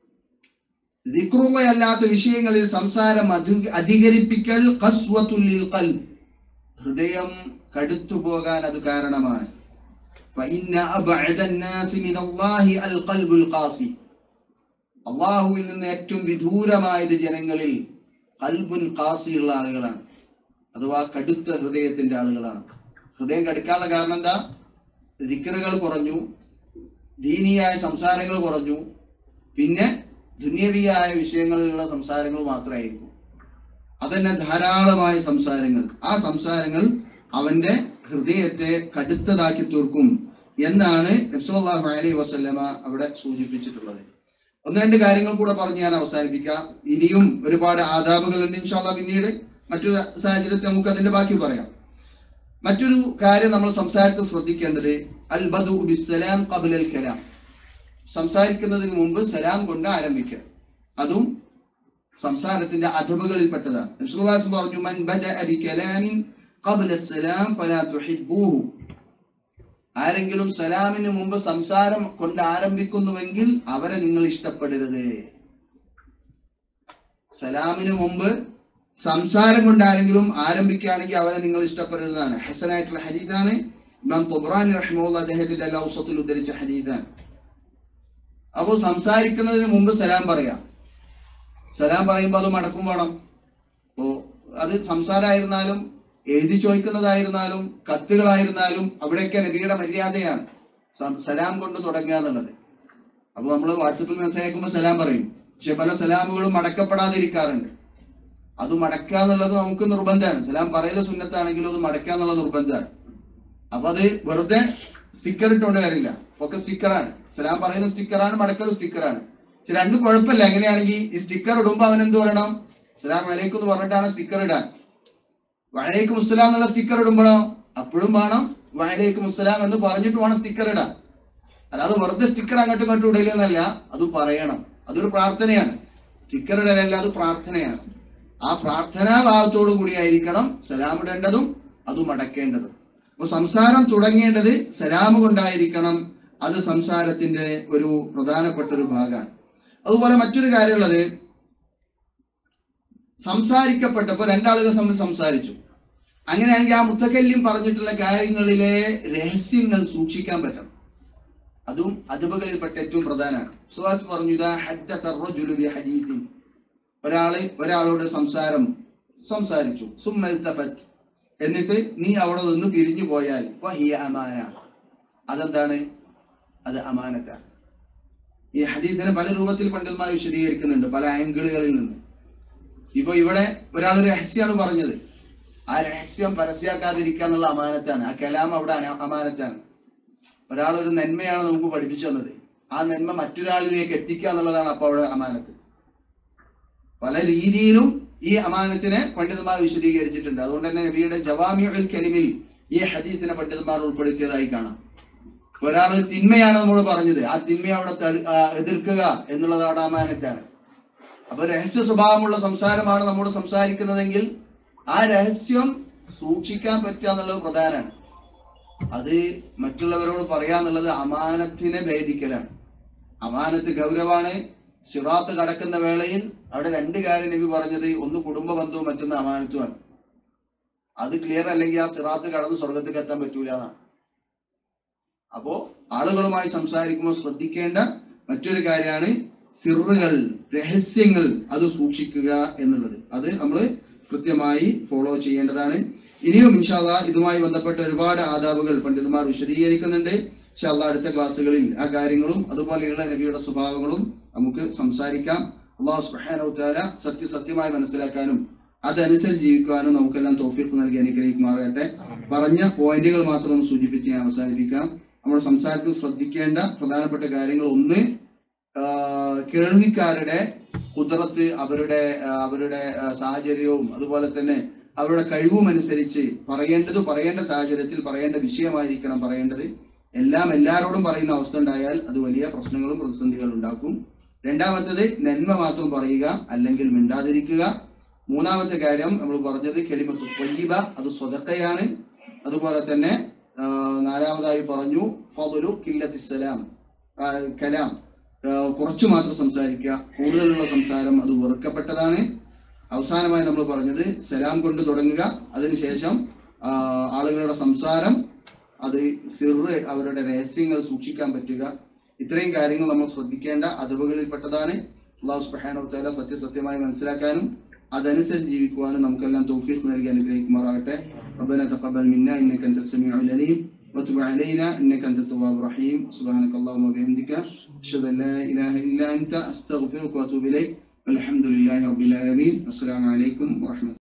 Speaker 2: ദിക്റുള്ളയല്ലാത്ത വിഷയങ്ങളിൽ സംസാരം അധി- അധികരിപ്പിക്കൽ ഖസ്വത്തുല്ലിൽ ഖൽബ് ഹൃദയം കടുത്തു പോകാൻ അത് കാരണമാണ് فإن أبعد الناس من الله القلب القاسي അള്ളാഹുവിൽ നിന്ന് ഏറ്റവും വിദൂരമായത് ജനങ്ങളിൽ കൽബുൻ കാസിയുള്ള ആളുകളാണ് അഥവാ കടുത്ത ഹൃദയത്തിന്റെ ആളുകളാണ് ഹൃദയം കടുക്കാനുള്ള കാരണം എന്താ ദിക്കറുകൾ കുറഞ്ഞു ദീനിയായ സംസാരങ്ങൾ കുറഞ്ഞു പിന്നെ ദുന്യവിയായ വിഷയങ്ങളിലുള്ള സംസാരങ്ങൾ മാത്രമായിരിക്കും അതന്നെ ധാരാളമായ സംസാരങ്ങൾ ആ സംസാരങ്ങൾ അവന്റെ ഹൃദയത്തെ കടുത്തതാക്കി തീർക്കും എന്നാണ് നബ്സല്ലാഹു അലൈഹി വസല്ലമ അവിടെ സൂചിപ്പിച്ചിട്ടുള്ളത് ഒന്ന് രണ്ട് കാര്യങ്ങൾ കൂടെ പറഞ്ഞ് ഞാൻ അവസാനിപ്പിക്കാം ഇനിയും ഒരുപാട് ആദാബുകളുണ്ട് ഇൻഷാല്ല പിന്നീട് മറ്റൊരു സാഹചര്യത്തിൽ നമുക്ക് അതിന്റെ ബാക്കി പറയാം മറ്റൊരു കാര്യം നമ്മൾ സംസാരത്തിൽ ശ്രദ്ധിക്കേണ്ടത് അൽ ബദു ബിസ്സലാം ഖബ്ല അൽ കലാം സംസാരിക്കുന്നതിന് മുമ്പ് സലാം കൊണ്ട് ആരംഭിക്കുക അതും സംസാരത്തിന്റെ അധബുകളിൽപ്പെട്ടതാണ് നബ്സുല്ലാസ് പറഞ്ഞു മൻ ബദഅ ബികലാമിൻ ഖബ്ല സലാം ഫലാ തുഹിബ്ബൂഹു ആരെങ്കിലും സലാമിന് മുമ്പ് സംസാരം കൊണ്ട് ആരംഭിക്കുന്നുവെങ്കിൽ അവരെ നിങ്ങൾ ഇഷ്ടപ്പെടരുത് സലാമിന് മുമ്പ് സംസാരം കൊണ്ട് ആരെങ്കിലും ആരംഭിക്കുകയാണെങ്കിൽ അവരെ നിങ്ങൾ ഇഷ്ടപ്പെടരുതാണ് ഹസനായിട്ടുള്ള ഹദീദാണ് ഇമാം തൊബ്രാനി റഹ്മുള്ള അദ്ദേഹത്തിന്റെ ലൗസത്തിൽ ഉദ്ധരിച്ച ഹദീദാണ് അപ്പോൾ സംസാരിക്കുന്നതിന് മുമ്പ് സലാം പറയാം സലാം പറയുമ്പോൾ അത് മടക്കും വേണം അപ്പോ അത് സംസാരമായിരുന്നാലും എഴുതി ചോദിക്കുന്നതായിരുന്നാലും കത്തുകളായിരുന്നാലും അവിടെയൊക്കെ നബിയുടെ മര്യാദയാണ് സം- സലാം കൊണ്ട് തുടങ്ങുക എന്നുള്ളത് അപ്പൊ നമ്മൾ വാട്സപ്പിൽ മെസ്സേജ് അയക്കുമ്പോൾ സലാം പറയും പക്ഷെ പല സലാമുകളും മടക്കപ്പെടാതിരിക്കാറുണ്ട് അത് മടക്കുക എന്നുള്ളത് നമുക്ക് നിർബന്ധമാണ് സലാം പറയല് സുന്നത്താണെങ്കിലും അത് മടക്കുക എന്നുള്ളത് നിർബന്ധമാണ് അപ്പൊ അത് വെറുതെ സ്റ്റിക്കർ ഇട്ടുകൊണ്ട് കാര്യമില്ല ഒക്കെ സ്റ്റിക്കറാണ് സലാം പറയുന്ന സ്റ്റിക്കറാണ് മടക്കലും സ്റ്റിക്കറാണ് പക്ഷെ രണ്ടും കുഴപ്പമില്ല എങ്ങനെയാണെങ്കിൽ ഈ സ്റ്റിക്കർ ഇടുമ്പോ അവൻ എന്ത് പറയണം സലാം വലൈക്കും എന്ന് പറഞ്ഞിട്ടാണ് സ്റ്റിക്കർ ഇടാൻ വലൈക്കും മുസ്സലാം എന്നുള്ള സ്റ്റിക്കർ ഇടുമ്പോഴോ അപ്പോഴും വേണം വലൈക്കും മുസ്സലാം എന്ന് പറഞ്ഞിട്ട് വേണം സ്റ്റിക്കർ ഇടാൻ അല്ലാതെ വെറുതെ സ്റ്റിക്കർ അങ്ങോട്ടും ഇങ്ങോട്ടും ഇടയില്ലെന്നല്ല അത് പറയണം അതൊരു പ്രാർത്ഥനയാണ് സ്റ്റിക്കർ ഇടലല്ല അത് പ്രാർത്ഥനയാണ് ആ പ്രാർത്ഥനാ ഭാവത്തോടു കൂടിയായിരിക്കണം സലാമിടേണ്ടതും അതും അടക്കേണ്ടതും അപ്പൊ സംസാരം തുടങ്ങേണ്ടത് സലാം കൊണ്ടായിരിക്കണം അത് സംസാരത്തിന്റെ ഒരു പ്രധാനപ്പെട്ട ഒരു ഭാഗമാണ് അതുപോലെ മറ്റൊരു കാര്യമുള്ളത് സംസാരിക്കപ്പെട്ടപ്പോ രണ്ടാളുകൾ തമ്മിൽ സംസാരിച്ചു അങ്ങനെയാണെങ്കിൽ ആ മുത്തക്കല്യം പറഞ്ഞിട്ടുള്ള കാര്യങ്ങളിലെ രഹസ്യങ്ങൾ സൂക്ഷിക്കാൻ പറ്റണം അതും അതുപകളിൽപ്പെട്ട ഏറ്റവും പ്രധാനമാണ് സുഹാസ് പറഞ്ഞു ഇതാ ഹദ്ദത്ത الرجل بحديث. ഒരാള് ഒരാളോട് സംസാരം സംസാരിച്ചു സുമ്മൽത്തഫത്ത് എന്നിട്ട് നീ അവിടെ നിന്ന് പിരിഞ്ഞു പോയാൽ ഫഹിയ അമാന അതെന്താണ് അത് അമാനത്താണ് ഈ ഹദീസിനെ പല രൂപത്തിൽ പണ്ഡിതന്മാർ വിശദീകരിക്കുന്നുണ്ട് പല ആംഗിളുകളിൽ നിന്ന് ഇപ്പൊ ഇവിടെ ഒരാൾ രഹസ്യമാണ് പറഞ്ഞത് ആ രഹസ്യം പരസ്യമാക്കാതിരിക്കുക എന്നുള്ള അമാനത്താണ് ആ കലാം അവിടെ അന- അമാനത്താണ് ഒരാൾ ഒരു നന്മയാണ് നമുക്ക് പഠിപ്പിച്ചു തന്നത് ആ നന്മ മറ്റൊരാളിലേക്ക് എത്തിക്കുക എന്നുള്ളതാണ് അപ്പൊ അവിടെ അമാനത്ത് പല രീതിയിലും ഈ അമാനത്തിനെ പണ്ഡിതന്മാർ വിശദീകരിച്ചിട്ടുണ്ട് അതുകൊണ്ട് തന്നെ നബിയുടെ ജവാമിയുൽ കലിമിൽ ഈ ഹദീസിനെ പണ്ഡിതന്മാർ ഉൾപ്പെടുത്തിയതായി കാണാം ഒരാൾ ഒരു തിന്മയാണ് നമ്മൾ പറഞ്ഞത് ആ തിന്മയെ അവിടെ തടു- ആ, എതിർക്കുക എന്നുള്ളത് അവിടെ അമാനത്താണ് അപ്പൊ രഹസ്യ സ്വഭാവമുള്ള സംസാരമാണ് നമ്മോട് സംസാരിക്കുന്നതെങ്കിൽ ആ രഹസ്യം സൂക്ഷിക്കാൻ പറ്റുക എന്നുള്ളത് പ്രധാനമാണ് അത് മറ്റുള്ളവരോട് പറയാന്നുള്ളത് അമാനത്തിനെ ഭേദിക്കലാണ് അമാനത്ത് ഗൗരവാണ് സിറാത്ത് കടക്കുന്ന വേളയിൽ അവിടെ രണ്ട് കാര്യം നബി പറഞ്ഞത് ഒന്ന് കുടുംബ ബന്ധവും മറ്റൊന്ന് അമാനത്തുമാണ് അത് ക്ലിയർ അല്ലെങ്കിൽ ആ സിറാത്ത് കടന്ന് സ്വർഗത്തേക്ക് എത്താൻ പറ്റൂല എന്നാണ് അപ്പോ ആളുകളുമായി സംസാരിക്കുമ്പോൾ ശ്രദ്ധിക്കേണ്ട മറ്റൊരു കാര്യമാണ് സിറുകൾ രഹസ്യങ്ങൾ അത് സൂക്ഷിക്കുക എന്നുള്ളത് അത് നമ്മൾ കൃത്യമായി ഫോളോ ചെയ്യേണ്ടതാണ് ഇനിയും ഇൻഷാല്ല ഇതുമായി ബന്ധപ്പെട്ട ഒരുപാട് ആദാബുകൾ പണ്ഡിതന്മാർ വിശദീകരിക്കുന്നുണ്ട് ഇൻഷാല്ല അടുത്ത ക്ലാസ്സുകളിൽ ആ കാര്യങ്ങളും അതുപോലെയുള്ള നബിയുടെ സ്വഭാവങ്ങളും നമുക്ക് സംസാരിക്കാം അള്ളാഹു സുബ്ഹാനഹു വതആല സത്യസത്യമായി മനസ്സിലാക്കാനും അതനുസരിച്ച് ജീവിക്കുവാനും നമുക്കെല്ലാം തോഫീഖ് നൽകി അനുഗ്രഹിക്കുമാറാകട്ടെ പറഞ്ഞ പോയിന്റുകൾ മാത്രം ഒന്ന് സൂചിപ്പിച്ച് ഞാൻ അവസാനിപ്പിക്കാം നമ്മുടെ സംസാരത്തിൽ ശ്രദ്ധിക്കേണ്ട പ്രധാനപ്പെട്ട കാര്യങ്ങൾ ഒന്ന് ആ, കേൾവിക്കാരുടെ കുതിരത്ത് അവരുടെ ആ, അവരുടെ ആ, സാഹചര്യവും അതുപോലെ തന്നെ അവരുടെ കഴിവും അനുസരിച്ച് പറയേണ്ടത് പറയേണ്ട സാഹചര്യത്തിൽ പറയേണ്ട വിഷയമായിരിക്കണം പറയേണ്ടത് എല്ലാം എല്ലാവരോടും പറയുന്ന അവസ്ഥ ഉണ്ടായാൽ അത് വലിയ പ്രശ്നങ്ങളും പ്രതിസന്ധികളും ഉണ്ടാക്കും രണ്ടാമത്തത് നന്മ മാത്രം പറയുക അല്ലെങ്കിൽ മിണ്ടാതിരിക്കുക മൂന്നാമത്തെ കാര്യം നമ്മൾ പറഞ്ഞത് കെളിമത്ത് ത്വയ്യിബ അത് സ്വതക്കയാണ് അതുപോലെ തന്നെ ആ, നാലാമതായി പറഞ്ഞു ഫതുലു കില്ലത്തിസ്സലാം ആ, കലാം ആ, കുറച്ചു മാത്രം സംസാരിക്കുക കൂടുതലുള്ള സംസാരം അത് വെറുക്കപ്പെട്ടതാണ് അവസാനമായി നമ്മൾ പറഞ്ഞത് സലാം കൊണ്ട് തുടങ്ങുക അതിനുശേഷം ആ, ആളുകളുടെ സംസാരം അത് സിറ് അവരുടെ രഹസ്യങ്ങൾ സൂക്ഷിക്കാൻ പറ്റുക ഇത്രയും കാര്യങ്ങൾ നമ്മൾ ശ്രദ്ധിക്കേണ്ട അതവുകളിൽപ്പെട്ടതാണ് അള്ളാഹു സുബ്ഹാനഹു വതആല സത്യസത്യമായി മനസ്സിലാക്കാനും അതനുസരിച്ച് ജീവിക്കുവാനും നമുക്കെല്ലാം തൗഫീഖ് നൽകി അനുഗ്രഹിക്കുമാറാകട്ടെ ربنا تقبل منا انك انت السميع العليم وتب علينا انك انت التواب الرحيم سبحانك اللهم وبحمدك اشهد ان لا اله الا انت استغفرك واتوب اليك والحمد لله رب العالمين السلام عليكم ورحمه الله